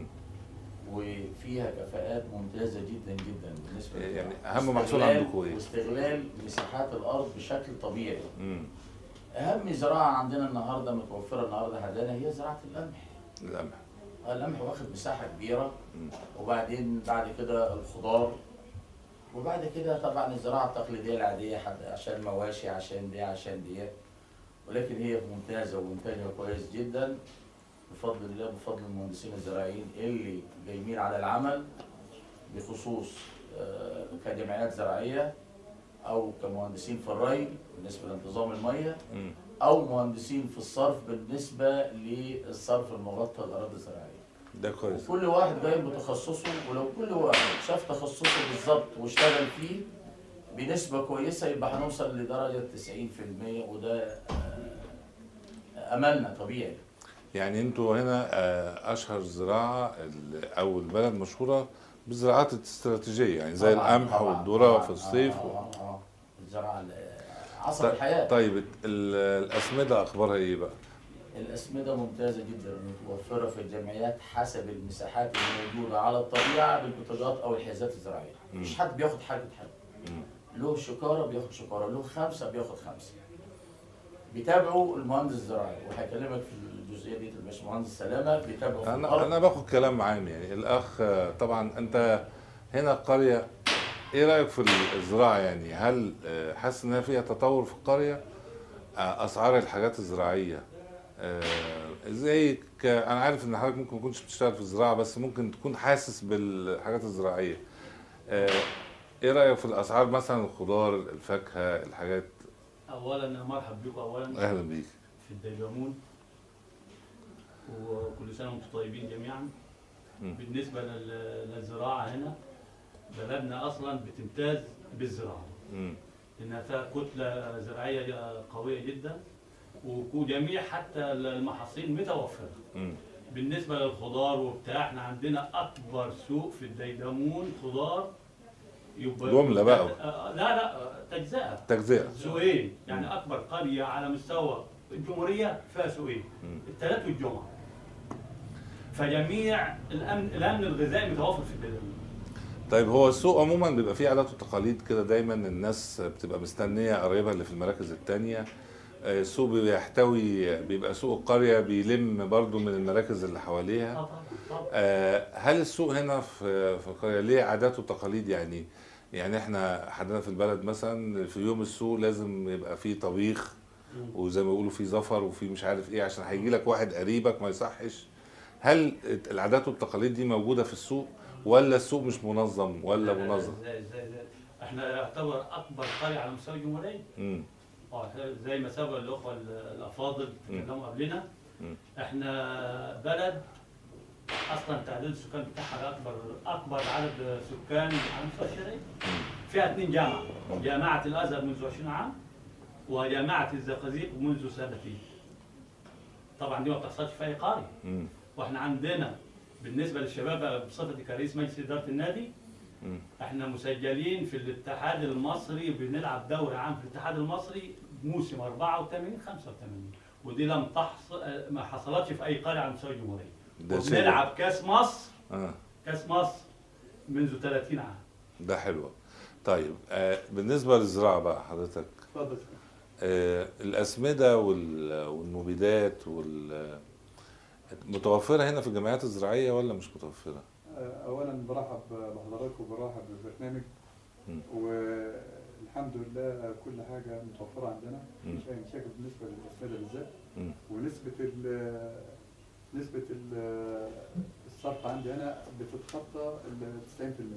وفيها كفاءات ممتازة جدا جدا بالنسبة يعني للزراعة. أهم محصول واستغلال- عندكم إيه؟ واستغلال مساحات الأرض بشكل طبيعي مم. أهم زراعة عندنا النهاردة متوفرة النهاردة حدانا هي زراعة القمح القمح القمح واخد مساحة كبيرة مم. وبعدين بعد كده الخضار وبعد كده طبعا الزراعة التقليدية العادية حد- عشان مواشي عشان دي عشان دي ولكن هي ممتازة وإنتاجها كويس جدا بفضل الله بفضل المهندسين الزراعيين اللي جايين على العمل بخصوص آه، كجمعيات زراعية أو كمهندسين في الري بالنسبة لانتظام المية مم. أو مهندسين في الصرف بالنسبة للصرف المغطى الأراضي الزراعية. ده كويس وكل واحد جاي بتخصصه ولو كل واحد شاف تخصصه بالظبط واشتغل فيه بنسبة كويسة يبقى هنوصل لدرجة 90% وده آه، أملنا طبيعي. يعني انتوا هنا آه، اشهر زراعة ال- او البلد مشهورة بالزراعات الاستراتيجية يعني زي طبعاً، القمح طبعاً، والذرة طبعاً. في الصيف آه، و... آه، آه. الزراعة ال- عصر طيب- الحياة. طيب ال- الأسمدة أخبارها إيه بقى؟ الأسمدة ممتازة جدا متوفرة في الجمعيات حسب المساحات الموجودة على الطبيعة بالبطاقات أو الحيازات الزراعية. مش حد بياخد حاجة حد. مم. له شكارة بياخد شكارة، له خمسة بياخد خمسة. بيتابعوا المهندس الزراعي وهكلمك في الجزئية دي الباشمهندس سلامة بيتابعوا في أنا الأرض. أنا باخد كلام عام يعني الأخ آه، طبعا أنت هنا القرية إيه رأيك في الزراعة يعني؟ هل آه، حاسس إنها فيها تطور في القرية؟ آه، أسعار الحاجات الزراعية آه، زي ك... أنا عارف إن حضرتك ممكن ما تكونش بتشتغل في الزراعة بس ممكن تكون حاسس بالحاجات الزراعية. آه، إيه رأيك في الأسعار مثلا الخضار، الفاكهة، الحاجات؟ اولا مرحب بكم اولا أهلا بيك. في الديلمون وكل سنه وانتم طيبين جميعا مم. بالنسبه لل- للزراعه هنا بلدنا اصلا بتمتاز بالزراعه مم. لانها فيها كتله زراعيه قويه جدا وجميع حتى المحاصيل متوفره مم. بالنسبه للخضار وبتاع احنا عندنا اكبر سوق في الديدمون خضار يبقى جملة بقى. آه، لا لا تجزئه تجزئة. سوقين يعني اكبر قريه على مستوى الجمهوريه فيها سوقين مم. الثلاث والجمعه فجميع الامن الامن الغذائي متوفر في البلد طيب هو السوق عموما بيبقى فيه عادات وتقاليد كده دايما الناس بتبقى مستنيه قرايبها اللي في المراكز التانية آه، السوق بيحتوي بيبقى سوق القريه بيلم برضو من المراكز اللي حواليها طبعا طبعا آه، هل السوق هنا في في القريه ليه عادات وتقاليد يعني يعني احنا عندنا في البلد مثلا في يوم السوق لازم يبقى فيه طبيخ وزي ما بيقولوا في زفر وفي مش عارف ايه عشان هيجي لك واحد قريبك ما يصحش هل العادات والتقاليد دي موجوده في السوق ولا السوق مش منظم ولا منظم؟ ازاي ازاي ازاي احنا يعتبر اكبر قريه على مستوى الجمهوريه امم اه إحنا زي ما سبق الاخوه ال- الافاضل مم. تكلموا قبلنا مم. احنا بلد اصلا تعداد السكان بتاعها اكبر اكبر عدد سكان على مستوى الشرقيه فيها اثنين جامعه جامعه الازهر منذ 20 عام وجامعه الزقازيق منذ سنتين طبعا دي ما بتحصلش في اي قريه امم واحنا عندنا بالنسبه للشباب بصفتي كرئيس مجلس اداره النادي مم. احنا مسجلين في الاتحاد المصري بنلعب دوري عام في الاتحاد المصري موسم 84 85 ودي لم تحصل ما حصلتش في اي قريه على مستوى الجمهوريه ده شيء وبنلعب كاس مصر اه كاس مصر منذ 30 عام ده حلو طيب آه بالنسبه للزراعه بقى حضرتك اتفضل آه الاسمده وال- والمبيدات وال متوفره هنا في الجمعيات الزراعيه ولا مش متوفره؟ اولا برحب بحضراتكم وبرحب بالبرنامج مم. والحمد لله كل حاجه متوفره عندنا مم. مش اي مشاكل بالنسبه للاسمده بالذات مم. ونسبه ال نسبه ال- الصرف عندي انا بتتخطى ال 90%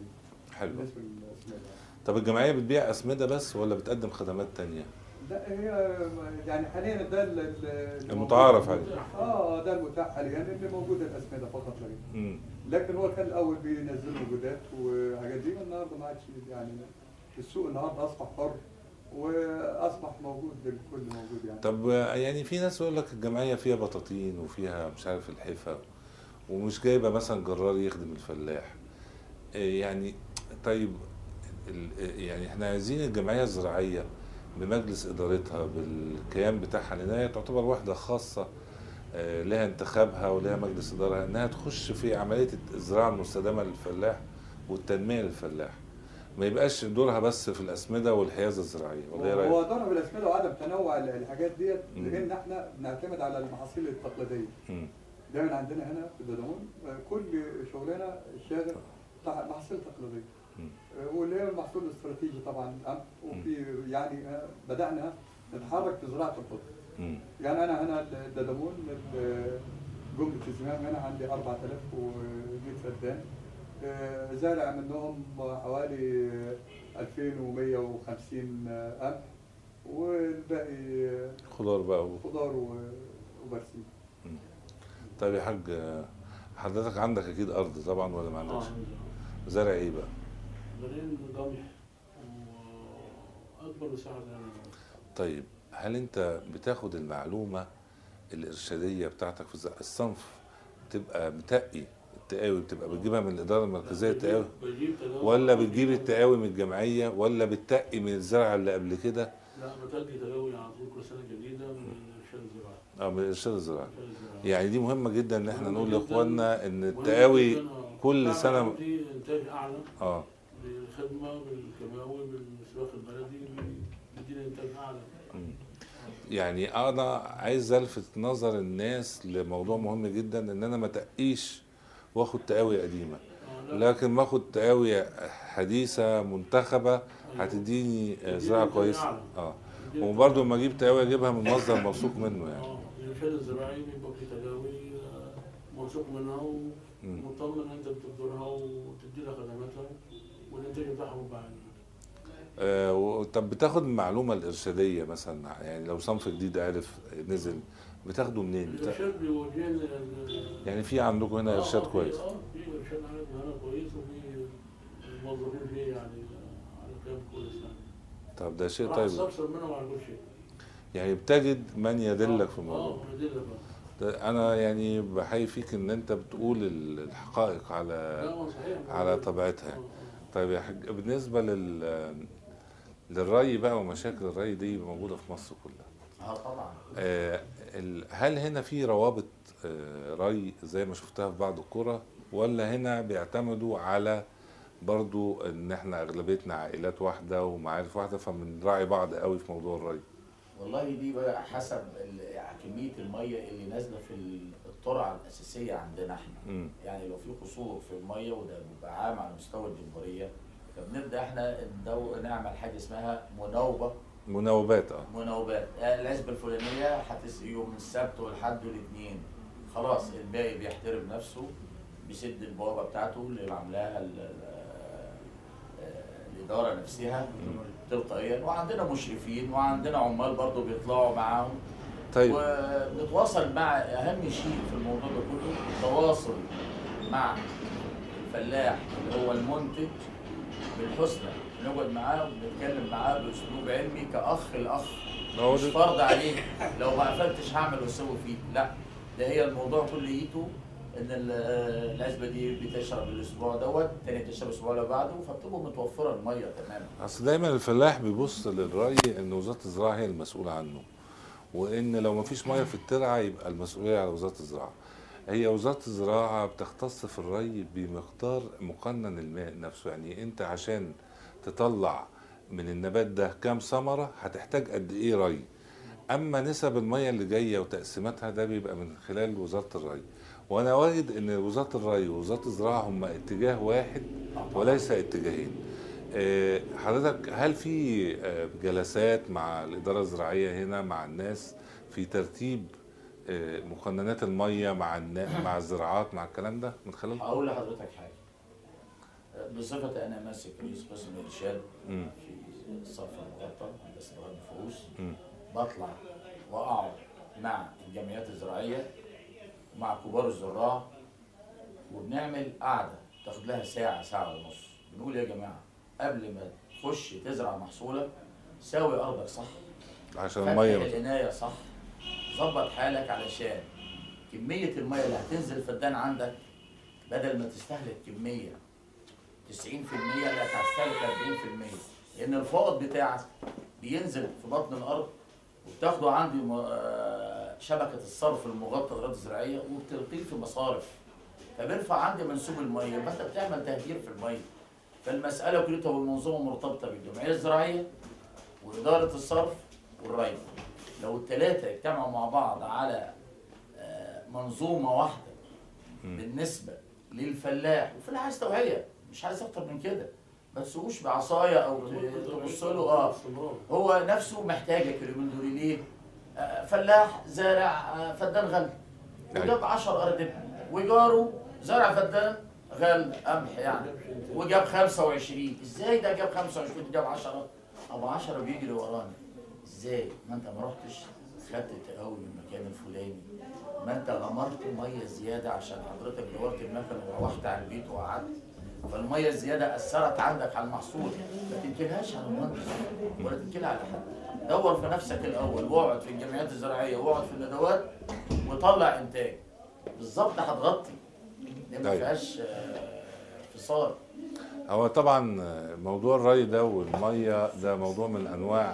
حلو بالنسبه للاسمده طب الجمعيه بتبيع اسمده بس ولا بتقدم خدمات تانية لا هي يعني حاليا ده ال- ال- المتعارف عليه اه ده المتاح حاليا اللي موجود الاسمده فقط لا غير مم. لكن هو كان الاول بينزلوا موجودات وحاجات دي النهارده ما عادش يعني السوق النهارده اصبح حر واصبح موجود الكل موجود يعني طب آه، يعني في ناس يقول لك الجمعيه فيها بطاطين وفيها مش عارف الحفا ومش جايبه مثلا جرار يخدم الفلاح آه، يعني طيب ال- آه، يعني احنا عايزين الجمعيه الزراعيه بمجلس ادارتها بالكيان بتاعها لان هي تعتبر وحده خاصه آه، لها انتخابها ولها مجلس اداره انها تخش في عمليه الزراعه المستدامه للفلاح والتنميه للفلاح ما يبقاش دورها بس في الاسمده والحيازه الزراعيه ولا ايه هو رايك؟ ضرب الاسمده وعدم تنوع ال- الحاجات ديت مم. لان احنا بنعتمد على المحاصيل التقليديه مم. دايما عندنا هنا في الددمون آه، كل شغلنا الشاغل بتاع محاصيل تقليديه مم. آه، واللي هي المحصول الاستراتيجي طبعا القمح وفي يعني آه، بدانا نتحرك في زراعه الخضر مم. يعني انا هنا الددمون ال- جمله الزمام هنا عندي 4100 فدان آه، زارع منهم حوالي 2150 قمح والباقي خضار بقى و... خضار و- وبرسيم طيب يا حاج آه، حضرتك عندك اكيد ارض طبعا ولا ما عندكش؟ اه زرع ايه بقى؟ زارعين قمح واكبر مساحه زارعين طيب هل انت بتاخد المعلومه الارشاديه بتاعتك في الز- الصنف تبقى متقي التقاوي بتبقى بتجيبها من الاداره المركزيه التقاوي بجيب تداول ولا بتجيب التقاوي من الجمعيه ولا بتتقي من الزرع اللي قبل كده لا بتجي تداول على طول كل سنه جديده من ارشاد الزراعه اه من الارشاد الزراعي إرشاد الزراعة. يعني دي مهمه جدا ان احنا مهمة نقول جداً. لاخواننا ان مهم التقاوي جداً، آه. كل طبعاً سنه دي انتاج اعلى اه بالخدمه بالكيماوي بالسواق البلدي بيدينا انتاج اعلى مم. يعني انا عايز الفت نظر الناس لموضوع مهم جدا ان انا ما تقيش واخد تقاوي قديمه آه، لا. لكن ما اخد تقاوي حديثه منتخبه هتديني آه، زراعه إنتاج كويسه أعلى. اه بيدينا وبرضه لما اجيب تقاوي اجيبها من مصدر موثوق منه يعني اه الارشاد الزراعي بيبقى في تداوي آه، موثوق منها مم. ومطمن ان انت بتقدرها وتدي لها خدماتها والانتاج بتاعها بيبقى عالي آه و- طب بتاخد المعلومه الارشاديه مثلا يعني لو صنف جديد عرف نزل بتاخده منين؟ بتا... الارشاد بيوجهنا ال- يعني في عندكم هنا آه، ارشاد آه، في- كويس اه في ارشاد عندنا هنا كويس وفي موظفين فيه يعني آه، على كلام كويس يعني طب ده شيء راح طيب تستفسر منهم على كل شيء يعني بتجد من يدلك في الموضوع اه يدلك آه. ده انا يعني بحيي فيك ان انت بتقول ال- الحقائق على لا هو صحيح على طبيعتها آه، يعني. آه. طيب يا حاج بالنسبه لل للري بقى ومشاكل الري دي موجوده في مصر كلها اه طبعا آه، ال- هل هنا في روابط آه، ري زي ما شفتها في بعض القرى ولا هنا بيعتمدوا على برضو ان احنا اغلبيتنا عائلات واحده ومعارف واحده فبنراعي بعض قوي في موضوع الري والله دي بقى حسب ال- كميه الميه اللي نازله في ال- الترعه الاساسيه عندنا احنا مم. يعني لو في قصور في الميه وده بيبقى عام على مستوى الجمهوريه فبنبدا احنا ندو نعمل حاجه اسمها مناوبه مناوبات اه مناوبات آه، العزبه الفلانيه هتس يوم السبت والحد والاثنين خلاص الباقي بيحترم نفسه بيسد البوابه بتاعته اللي عاملاها ال- ال- آه، الاداره نفسها تلقائيا وعندنا مشرفين وعندنا عمال برضو بيطلعوا معاهم طيب ونتواصل مع اهم شيء في الموضوع ده كله التواصل مع الفلاح اللي هو المنتج بالحسنى نقعد معاه ونتكلم معاه باسلوب علمي كاخ لاخ هو مش ده- فرض عليه لو ما قفلتش هعمل واسوي فيه لا ده هي الموضوع كليته ان ال- العزبه دي بتشرب الاسبوع دوت تاني تشرب الاسبوع اللي بعده فبتبقى متوفره الميه تماما اصل دايما الفلاح بيبص للري ان وزاره الزراعه هي المسؤوله عنه وان لو ما فيش ميه في الترعه يبقى المسؤوليه على وزاره الزراعه هي وزاره الزراعه بتختص في الري بمقدار مقنن الماء نفسه يعني انت عشان تطلع من النبات ده كام ثمره هتحتاج قد ايه ري اما نسب الميه اللي جايه وتقسيماتها ده بيبقى من خلال وزاره الري وانا واجد ان وزاره الري ووزاره الزراعه هم اتجاه واحد وليس اتجاهين آه، حضرتك هل في آه، جلسات مع الاداره الزراعيه هنا مع الناس في ترتيب آه، مقننات الميه مع النا- مع الزراعات مع الكلام ده من خلال هقول لحضرتك حاجه بصفتي انا ماسك رئيس قسم الارشاد مم. في الصرف المغطى هندسه غرب الفؤوس مم. بطلع واقعد مع الجمعيات الزراعيه مع كبار الزراع وبنعمل قعده تاخد لها ساعه ساعه ونص بنقول يا جماعه قبل ما تخش تزرع محصولك ساوي ارضك صح عشان فتح الميه العناية صح ظبط حالك علشان كمية المية اللي هتنزل الفدان عندك بدل ما تستهلك كمية 90% لا هتستهلك 40% لأن الفائض بتاعك بينزل في بطن الأرض وبتاخده عندي م- آه، شبكة الصرف المغطى الأراضي الزراعية وبتلقيه في مصارف فبيرفع عندي منسوب المية يبقى أنت بتعمل تهجير في المية فالمسألة كلها والمنظومة مرتبطة بالجمعية الزراعية وإدارة الصرف والري لو الثلاثة اجتمعوا مع بعض على آه، منظومة واحدة بالنسبة للفلاح الفلاح عايز توعية مش عايز أكتر من كده ما تسوقوش بعصاية أو ت- تبص له اه استمرار. هو نفسه محتاجك اليومين دول ليه؟ آه، فلاح زارع آه، فدان غل وجاب 10 أردب وجاره زرع فدان غل قمح يعني وجاب 25 ازاي ده جاب 25 وجاب 10 ابو 10 بيجري ورانا ازاي ما انت ما رحتش خدت تقوي من المكان الفلاني ما انت غمرت ميه زياده عشان حضرتك دورت المكنه وروحت على البيت وقعدت فالميه الزياده اثرت عندك على المحصول ما تنكلهاش على المهندس ولا تنكلها على حد دور في نفسك الاول واقعد في الجمعيات الزراعيه واقعد في الندوات وطلع انتاج بالظبط هتغطي دي ما أيوة. فيهاش آه، فصال هو طبعا موضوع الري ده والميه ده موضوع من انواع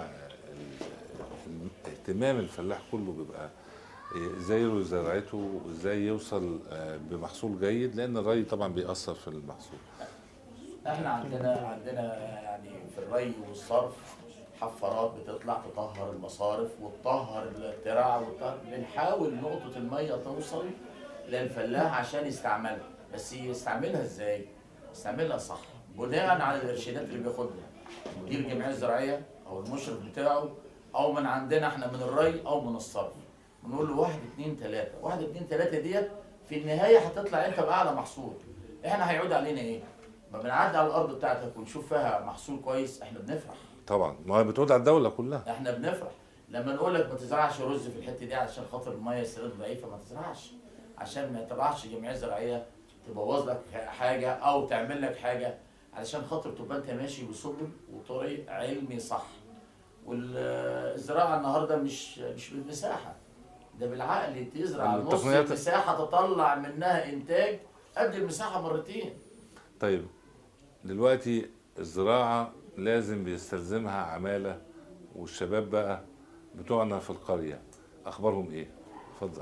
ال- اهتمام الفلاح كله بيبقى ازاي يروي زراعته وازاي يوصل آه، بمحصول جيد لان الري طبعا بيأثر في المحصول احنا عندنا عندنا يعني في الري والصرف حفارات بتطلع تطهر المصارف وتطهر الترع وتطهر بنحاول نقطة المية توصل للفلاح عشان يستعملها بس يستعملها ازاي؟ يستعملها صح بناء على الارشادات اللي بياخدها مدير الجمعية الزراعية او المشرف بتاعه او من عندنا احنا من الري او من الصرف بنقول له واحد اتنين تلاتة واحد اتنين تلاتة ديت في النهاية هتطلع انت بأعلى محصول احنا هيعود علينا ايه؟ ما بنعدي على الارض بتاعتك ونشوف فيها محصول كويس احنا بنفرح طبعا ما هي بتعود على الدوله كلها احنا بنفرح لما نقول لك ما تزرعش رز في الحته دي عشان خاطر الميه السيرات ضعيفه ما تزرعش عشان ما تطلعش جمعيه زراعيه تبوظ لك حاجه او تعمل لك حاجه علشان خاطر تبقى انت ماشي بسبل وطريق علمي صح والزراعه النهارده مش مش بالمساحه ده بالعقل تزرع نص التقنيات- المساحه تطلع منها انتاج قد المساحه مرتين طيب دلوقتي الزراعه لازم بيستلزمها عماله والشباب بقى بتوعنا في القريه اخبارهم ايه؟ اتفضل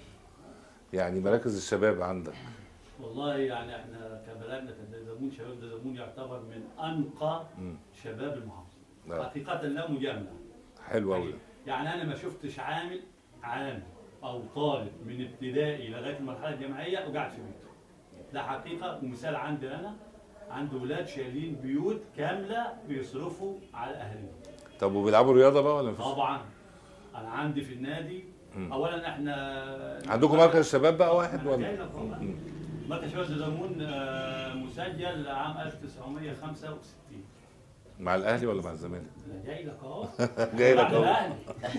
يعني مراكز الشباب عندك والله يعني احنا كبلدنا كدزمون شباب دزمون يعتبر من انقى مم. شباب المحافظه لا، حقيقه لا مجامله حلو قوي يعني انا ما شفتش عامل عامل او طالب من ابتدائي لغايه المرحله الجامعيه وقاعد في بيته ده حقيقه ومثال عندي انا عندي ولاد شايلين بيوت كامله بيصرفوا على اهاليهم طب وبيلعبوا رياضه بقى ولا مفيش؟ طبعا انا عندي في النادي مم. اولا احنا عندكم مركز شباب بقى واحد أنا جاي ولا؟ لك والله. مركز شباب زمون آه، مسجل عام 1965 مع الاهلي ولا مع الزمالك؟ انا جاي لك اهو جاي لك بعد اهو الأهلي.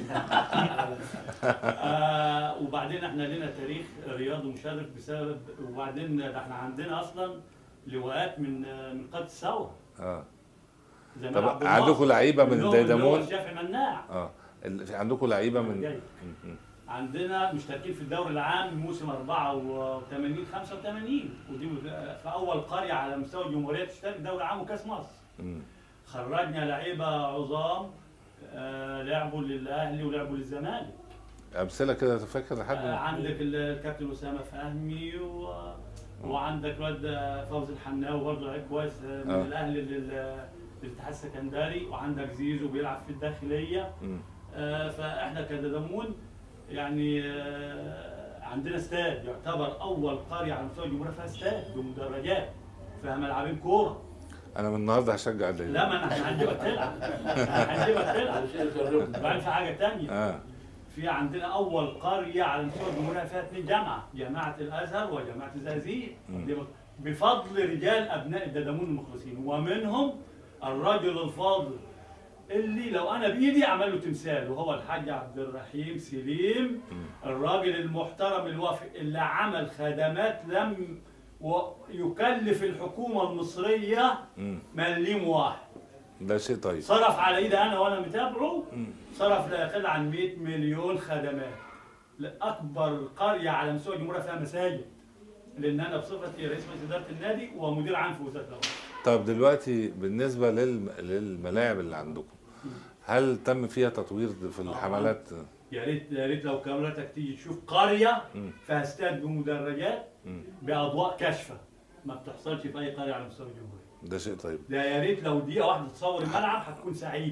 آه وبعدين احنا لنا تاريخ رياضي مشرف بسبب وبعدين ده احنا عندنا اصلا لواءات من آه، من قاده الثوره اه زي طب ما عبد عندكم الناصر، لعيبه من منهم اللي هو ديدمون؟ الشافعي مناع اه ال- في عندكم لعيبه من جاي. م- م. عندنا مشتركين في الدوري العام موسم 84 85 ودي في اول قريه على مستوى الجمهوريه تشترك دوري عام وكاس مصر م. خرجنا لعيبه عظام آه، لعبوا للاهلي ولعبوا للزمالك امثله كده فاكر آه، لحد عندك ال- الكابتن اسامه فهمي و... وعندك الواد فوزي الحناوي برضه لعيب كويس آه، من آه. الاهلي لل- للاتحاد السكندري وعندك زيزو بيلعب في الداخليه م. آه، فاحنا كددمون يعني آه، عندنا استاد يعتبر اول قريه على مستوى الجمهوريه فيها استاد بمدرجات فيها ملعبين كوره انا من النهارده هشجع الليل لا ما احنا هنجيبك تلعب هنجيبك تلعب بعدين في حاجه ثانيه اه في عندنا اول قريه على مستوى الجمهوريه فيها اثنين جامعه جامعه الازهر وجامعه الزقازيق مم. دي بفضل رجال ابناء الددمون المخلصين ومنهم الرجل الفاضل اللي لو انا بايدي اعمل له تمثال وهو الحاج عبد الرحيم سليم الراجل المحترم الوافي اللي عمل خدمات لم ويكلف الحكومه المصريه مم. مليم واحد ده شيء طيب صرف على ايدي انا وانا متابعه صرف لا يقل عن 100 مليون خدمات لاكبر قريه على مستوى الجمهوريه فيها مساجد لان انا بصفتي رئيس مجلس اداره النادي ومدير عام في وزاره الاوقاف طب دلوقتي بالنسبه للم... للملاعب اللي عندكم هل تم فيها تطوير في الحملات يا ريت يا ريت لو كاميرتك تيجي تشوف قريه مم. فيها استاد بمدرجات مم. باضواء كاشفه ما بتحصلش في اي قريه على مستوى الجمهوريه ده شيء طيب ده يا ريت لو دقيقه واحده تصور الملعب هتكون سعيد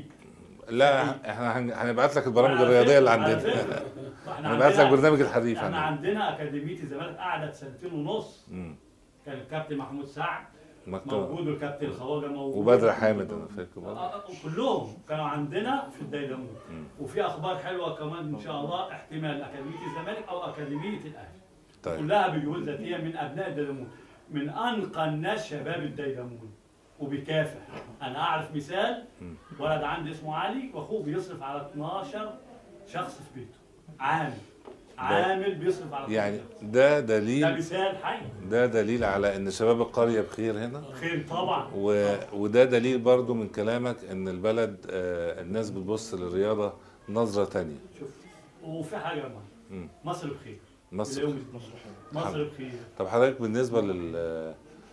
لا احنا هن- هنبعت لك البرامج على الرياضيه اللي فكرة- على عندنا فكرة، احنا هنبعت لك عندنا- برنامج الحريف احنا عندنا عندنا اكاديميه الزمالك قعدت سنتين ونص مم. كان الكابتن محمود سعد مكتوب موجود والكابتن الخواجه موجود وبدر حامد انا فاكر برضه. آه، آه، كلهم كانوا عندنا في الديلمون مم. وفي اخبار حلوه كمان ان شاء الله احتمال اكاديميه الزمالك او اكاديميه الاهلي طيب كلها بجهود ذاتيه من ابناء الديلمون من انقى الناس شباب الديلمون وبكافح انا اعرف مثال مم. ولد عندي اسمه علي واخوه بيصرف على 12 شخص في بيته عامل عامل بيصرف على 12 يعني شخص. ده ده دليل مثال حي ده دليل على ان شباب القريه بخير هنا خير طبعا و... وده دليل برضو من كلامك ان البلد آه، الناس بتبص للرياضه نظره تانية شوف وفي حاجه كمان مم. مصر بخير مصر اليوم مصر بخير طب حضرتك بالنسبه لل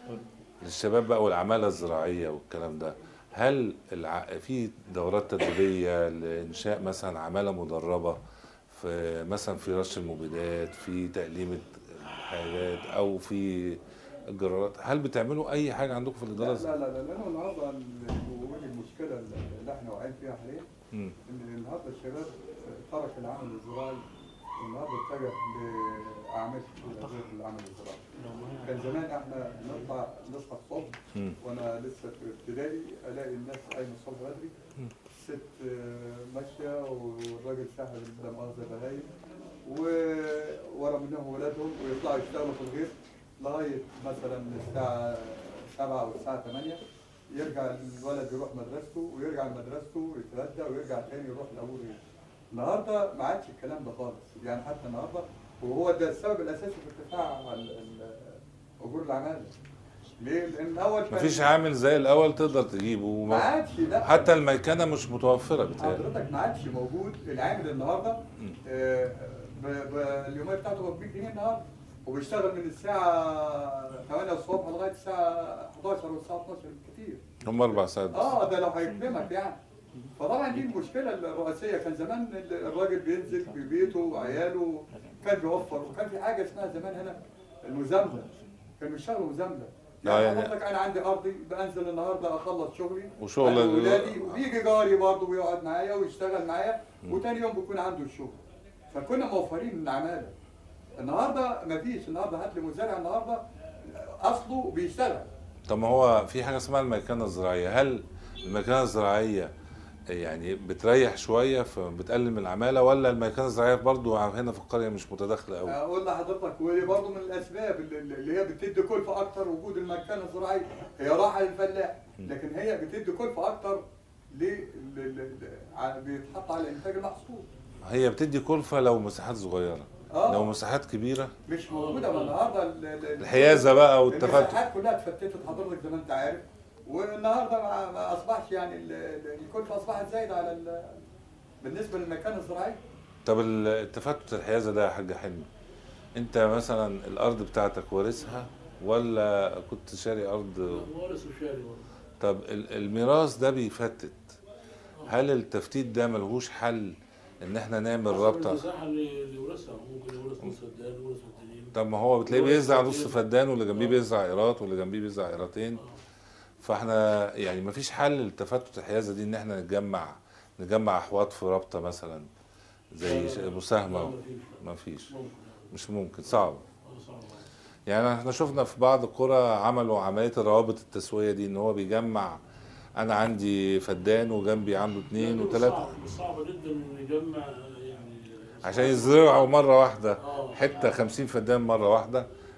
للشباب بقى والعماله الزراعيه والكلام ده هل الع... في دورات تدريبيه لانشاء مثلا عماله مدربه في مثلا في رش المبيدات في تأليمة الحاجات او في الجرارات هل بتعملوا اي حاجه عندكم في لا الاداره لا لا لا لانه النهارده ال- المشكله اللي احنا واقعين فيها حاليا مم. ان النهارده الشباب ترك العمل الزراعي والنهارده اتجه لاعمال كتيرة غير العمل الزراعي. كان زمان احنا نطلع نصحى الصبح مم. وانا لسه في ابتدائي الاقي الناس قايمه الصبح بدري الست آه، ماشيه والراجل ساحب لا مؤاخذه بهايم وورا منهم ولادهم ويطلعوا يشتغلوا في الغيط لغايه مثلا الساعه 7 او الساعه 8 يرجع الولد يروح مدرسته ويرجع مدرسته يتغدى ويرجع تاني يروح لابوه الغيط. النهارده ما عادش الكلام ده خالص يعني حتى النهارده وهو ده السبب الاساسي في ارتفاع ال- ال- اجور العماله. ليه؟ لان الاول كان مفيش عامل زي الاول تقدر تجيبه ما وما... عادش لا حتى الميكنه مش متوفره بتهيألي حضرتك ما عادش موجود العامل النهارده آه، ب- ب- اليوميه بتاعته ب 100 جنيه النهارده وبيشتغل من الساعه 8 الصبح لغايه الساعه 11 والساعه 12 بالكثير هم اربع ساعات بس اه ده لو هيكرمك يعني فطبعا دي المشكله الرئيسيه كان زمان ال- الراجل بينزل ببيته وعياله كان بيوفر وكان في حاجه اسمها زمان هنا المزامله كانوا بيشتغلوا مزامله آه، يعني يعني- حضرتك انا عندي ارضي بنزل النهارده اخلص شغلي وشغل أنا ال- وولادي وبيجي جاري برضه بيقعد معايا ويشتغل معايا وتاني يوم بيكون عنده الشغل فكنا موفرين من العماله النهارده مفيش النهارده هات لي مزارع النهارده اصله بيشتغل طب ما هو في حاجه اسمها الميكنه الزراعيه هل الميكنه الزراعيه يعني بتريح شويه فبتقلل من العماله ولا الميكنه الزراعيه برضو هنا في القريه مش متداخله قوي اقول لحضرتك ودي برضه من الاسباب اللي اللي هي بتدي كلفه اكتر وجود المكانه الزراعيه هي راحه للفلاح لكن هي بتدي كلفه اكتر ليه ل- ل- ع- بيتحط على انتاج المحصول هي بتدي كلفه لو مساحات صغيره اه لو مساحات كبيره مش موجوده ما النهارده ال- ال- الحيازه بقى والتفتت المساحات كلها اتفتتت حضرتك زي ما انت عارف والنهارده ما ما اصبحش يعني ال- ال- الكلفه اصبحت زايده على ال- بالنسبه للمكانه الزراعيه طب ال- التفتت الحيازه ده يا حاج حلمي انت مثلا الارض بتاعتك وارثها ولا كنت شاري ارض وارث وشاري برضه طب ال- الميراث ده بيفتت هل التفتيت ده ملهوش حل ان احنا نعمل حسب رابطه المساحه اللي اللي ورثها ممكن يورث نص فدان يورث فدانين طب ما هو بتلاقيه هو بيزرع يستطيع- نص فدان واللي جنبيه آه. بيزرع قيراط واللي جنبيه بيزرع قيراطين فاحنا يعني ما فيش حل للتفتت الحيازه دي ان احنا نتجمع نجمع احواض في رابطه مثلا زي لا، ش- لا، لا، مساهمه مفيش. ما فيش ممكن مش ممكن صعب آه، صعب يعني احنا شفنا في بعض القرى عملوا عمليه الروابط التسويه دي ان هو بيجمع انا عندي فدان وجنبي عنده اثنين لا، دي وثلاثه صعب- صعبه جدا إن نجمع يعني عشان يزرعوا مره واحده آه. حته 50 فدان مره واحده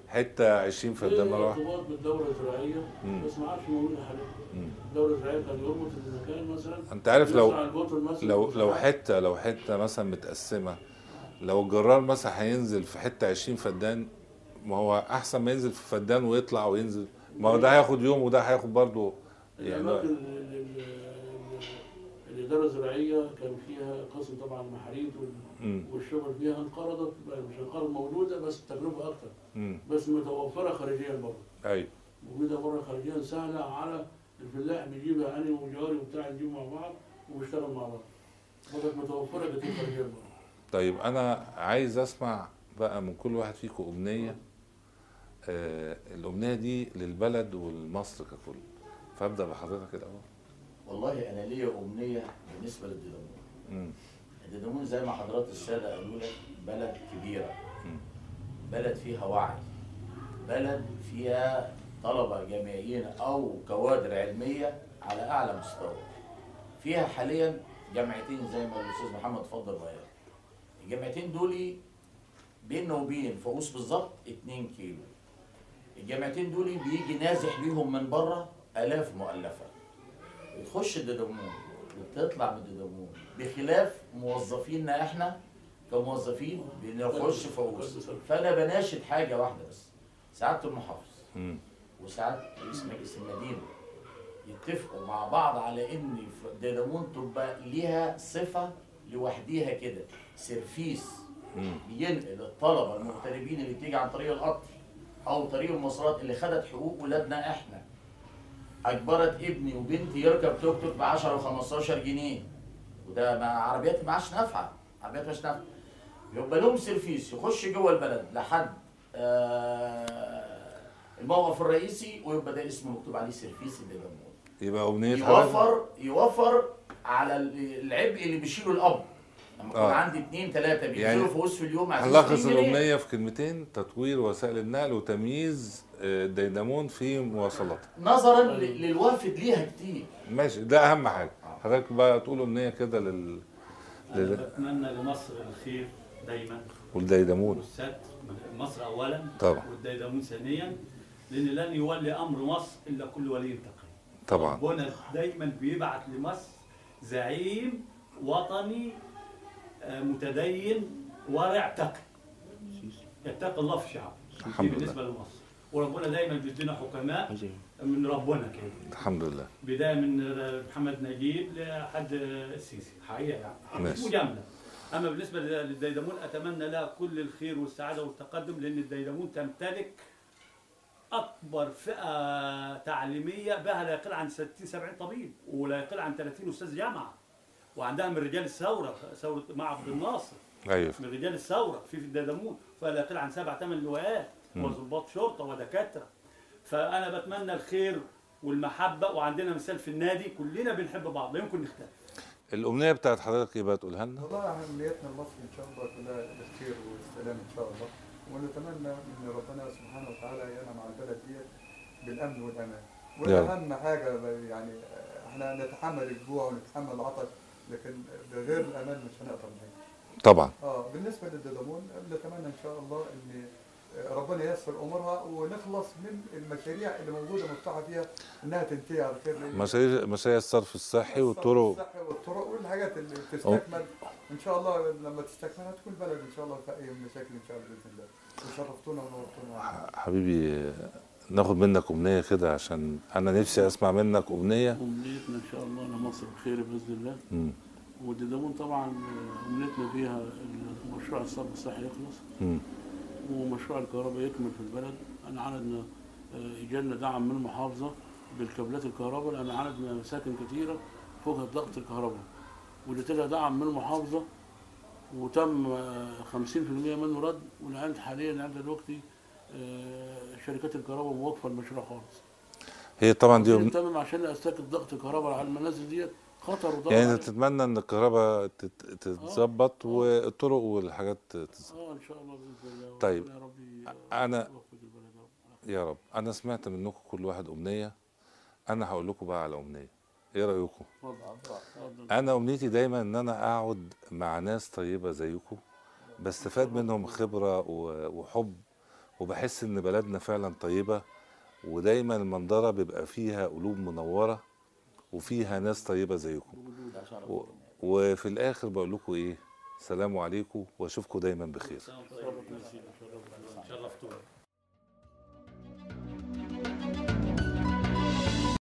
حته 20 فدان مره في واحده ارتباط بالدوره الزراعيه مم. بس ما عادش موجوده حاليا مم. الدوره الزراعيه كان يربط المكان مثلا انت عارف لو يزرع البطل مثلا لو لو ويزرع- حته لو حته مثلا متقسمه لو الجرار مثلا هينزل في حته 20 فدان ما هو احسن ما ينزل في فدان ويطلع وينزل ما هو ده هياخد يوم وده هياخد برضه يعني الاماكن ال- ال- ال- الاداره الزراعيه كان فيها قسم طبعا المحاريد وال- مم. والشغل فيها انقرضت مش انقرض موجوده بس التجربه اكتر مم. بس متوفره خارجيا برضه ايوه موجوده بره خارجيا سهله على الفلاح بيجيبها انا وجاري وبتاع نجيب مع بعض وبيشتغل مع بعض فكانت متوفره كتير خارجيا برضه طيب انا عايز اسمع بقى من كل واحد فيكم امنيه آه الامنيه دي للبلد ولمصر ككل فابدا بحضرتك الاول والله انا ليا امنيه بالنسبه للدينامون مم. الدينامون زي ما حضرات الساده قالوا لك بلد كبيره مم. بلد فيها وعي بلد فيها طلبه جامعيين او كوادر علميه على اعلى مستوى فيها حاليا جامعتين زي ما الاستاذ محمد اتفضل وقال الجامعتين دول بيننا وبين فؤوس بالظبط 2 كيلو الجامعتين دول بيجي نازح بيهم من بره الاف مؤلفه بتخش الديدمون وتطلع من الديدمون بخلاف موظفينا احنا كموظفين بنخش فؤوس فانا بناشد حاجه واحده بس سعاده المحافظ مم. وساعات رئيس مجلس المدينه يتفقوا مع بعض على ان دينامون تبقى ليها صفه لوحديها كده سيرفيس مم. بينقل الطلبه المغتربين اللي بتيجي عن طريق القطر او طريق المواصلات اللي خدت حقوق ولادنا احنا اجبرت ابني وبنتي يركب توك توك ب 10 و15 جنيه وده ما عربيات ما عادش نافعه عربيات مش نافعه يبقى لهم سيرفيس يخش جوه البلد لحد آه الموقف الرئيسي ويبقى ده اسمه مكتوب عليه سيرفيس الدينامون يبقى امنيه حضرتك يوفر يوفر على العبء اللي بيشيله الاب لما يكون آه. عندي اثنين ثلاثه بينزلوا يعني فلوس في اليوم عايزين هنلخص 60 جنيه. الامنيه في كلمتين تطوير وسائل النقل وتمييز آه، الدينامون في مواصلاتها نظرا ل- للوافد ليها كتير ماشي ده اهم حاجه حضرتك بقى تقول امنيه كده لل انا لل- بتمنى لمصر الخير دايما والديدمون والستر مصر اولا طبعا. والديدمون ثانيا لان لن يولي امر مصر الا كل ولي تقي طبعا ربنا دايما بيبعت لمصر زعيم وطني آه، متدين ورع تقي يتقي الله في شعبه الحمد دي بالنسبه لمصر وربنا دايما بيدينا حكماء من ربنا كده الحمد لله بدايه من محمد نجيب لحد السيسي حقيقه يعني مش ماشي. مجامله اما بالنسبه للديدمون اتمنى لها كل الخير والسعاده والتقدم لان الديدمون تمتلك اكبر فئه تعليميه بها لا يقل عن 60 70 طبيب ولا يقل عن 30 استاذ جامعه وعندها من رجال الثوره ثوره مع عبد الناصر ايوه من رجال الثوره في في الديدمون فلا يقل عن سبع ثمان لواءات مم. وضباط شرطه ودكاتره فانا بتمنى الخير والمحبه وعندنا مثال في النادي كلنا بنحب بعض لا يمكن نختلف الامنيه بتاعت حضرتك ايه بقى تقولها لنا والله أهميتنا لمصر إن شاء الله كلها الخير والسلام إن شاء الله ونتمنى من ربنا سبحانه وتعالى ينعم على البلد دي بالأمن والأمان يا رب. وأهم حاجة يعني إحنا نتحمل الجوع ونتحمل العطش لكن بغير الأمان مش هنقدر نعيش. طبعا اه بالنسبه للديدمون نتمنى ان شاء الله ان ربنا ييسر امورها ونخلص من المشاريع اللي موجوده مفتوحه فيها انها تنتهي على خير لأن مشاريع مشاريع الصرف الصحي والطرق الصحي والطرق والحاجات اللي تستكمل ان شاء الله لما تستكمل هتكون بلد ان شاء الله فيها اي مشاكل ان شاء الله باذن الله وشرفتونا ونورتونا حبيبي ناخد منك امنيه كده عشان انا نفسي اسمع منك امنيه امنيتنا ان شاء الله لمصر بخير باذن الله مم. والديدمون طبعا آه، امنيتنا فيها مشروع الصرف الصحي يخلص مم. ومشروع الكهرباء يكمل في البلد انا عندنا اجالنا دعم من المحافظه بالكابلات الكهرباء لان عندنا مساكن كثيره فوقها ضغط الكهرباء واديت لها دعم من المحافظه وتم آه، 50% منه رد والان حاليا عند دلوقتي آه، شركات الكهرباء موقفه المشروع خالص هي طبعا دي عايزين أم- نتمم عشان اسلاك الضغط الكهرباء على المنازل ديت خطر وضرر يعني علينا. انت تتمنى ان الكهرباء تت- تتظبط والطرق والحاجات تتظبط اه ان شاء الله باذن الله طيب. وربنا يا رب ي- أنا- يوفق البلد يا رب. يا رب انا سمعت منكم كل واحد امنيه انا هقول لكم بقى على امنيه ايه رايكم اتفضل اتفضل انا امنيتي دايما ان انا اقعد مع ناس طيبه زيكم بستفاد منهم خبره و- وحب وبحس ان بلدنا فعلا طيبه ودايما المنظره بيبقى فيها قلوب منوره وفيها ناس طيبه زيكم و... وفي الاخر بقول لكم ايه سلام عليكم واشوفكم دايما بخير شرفتونا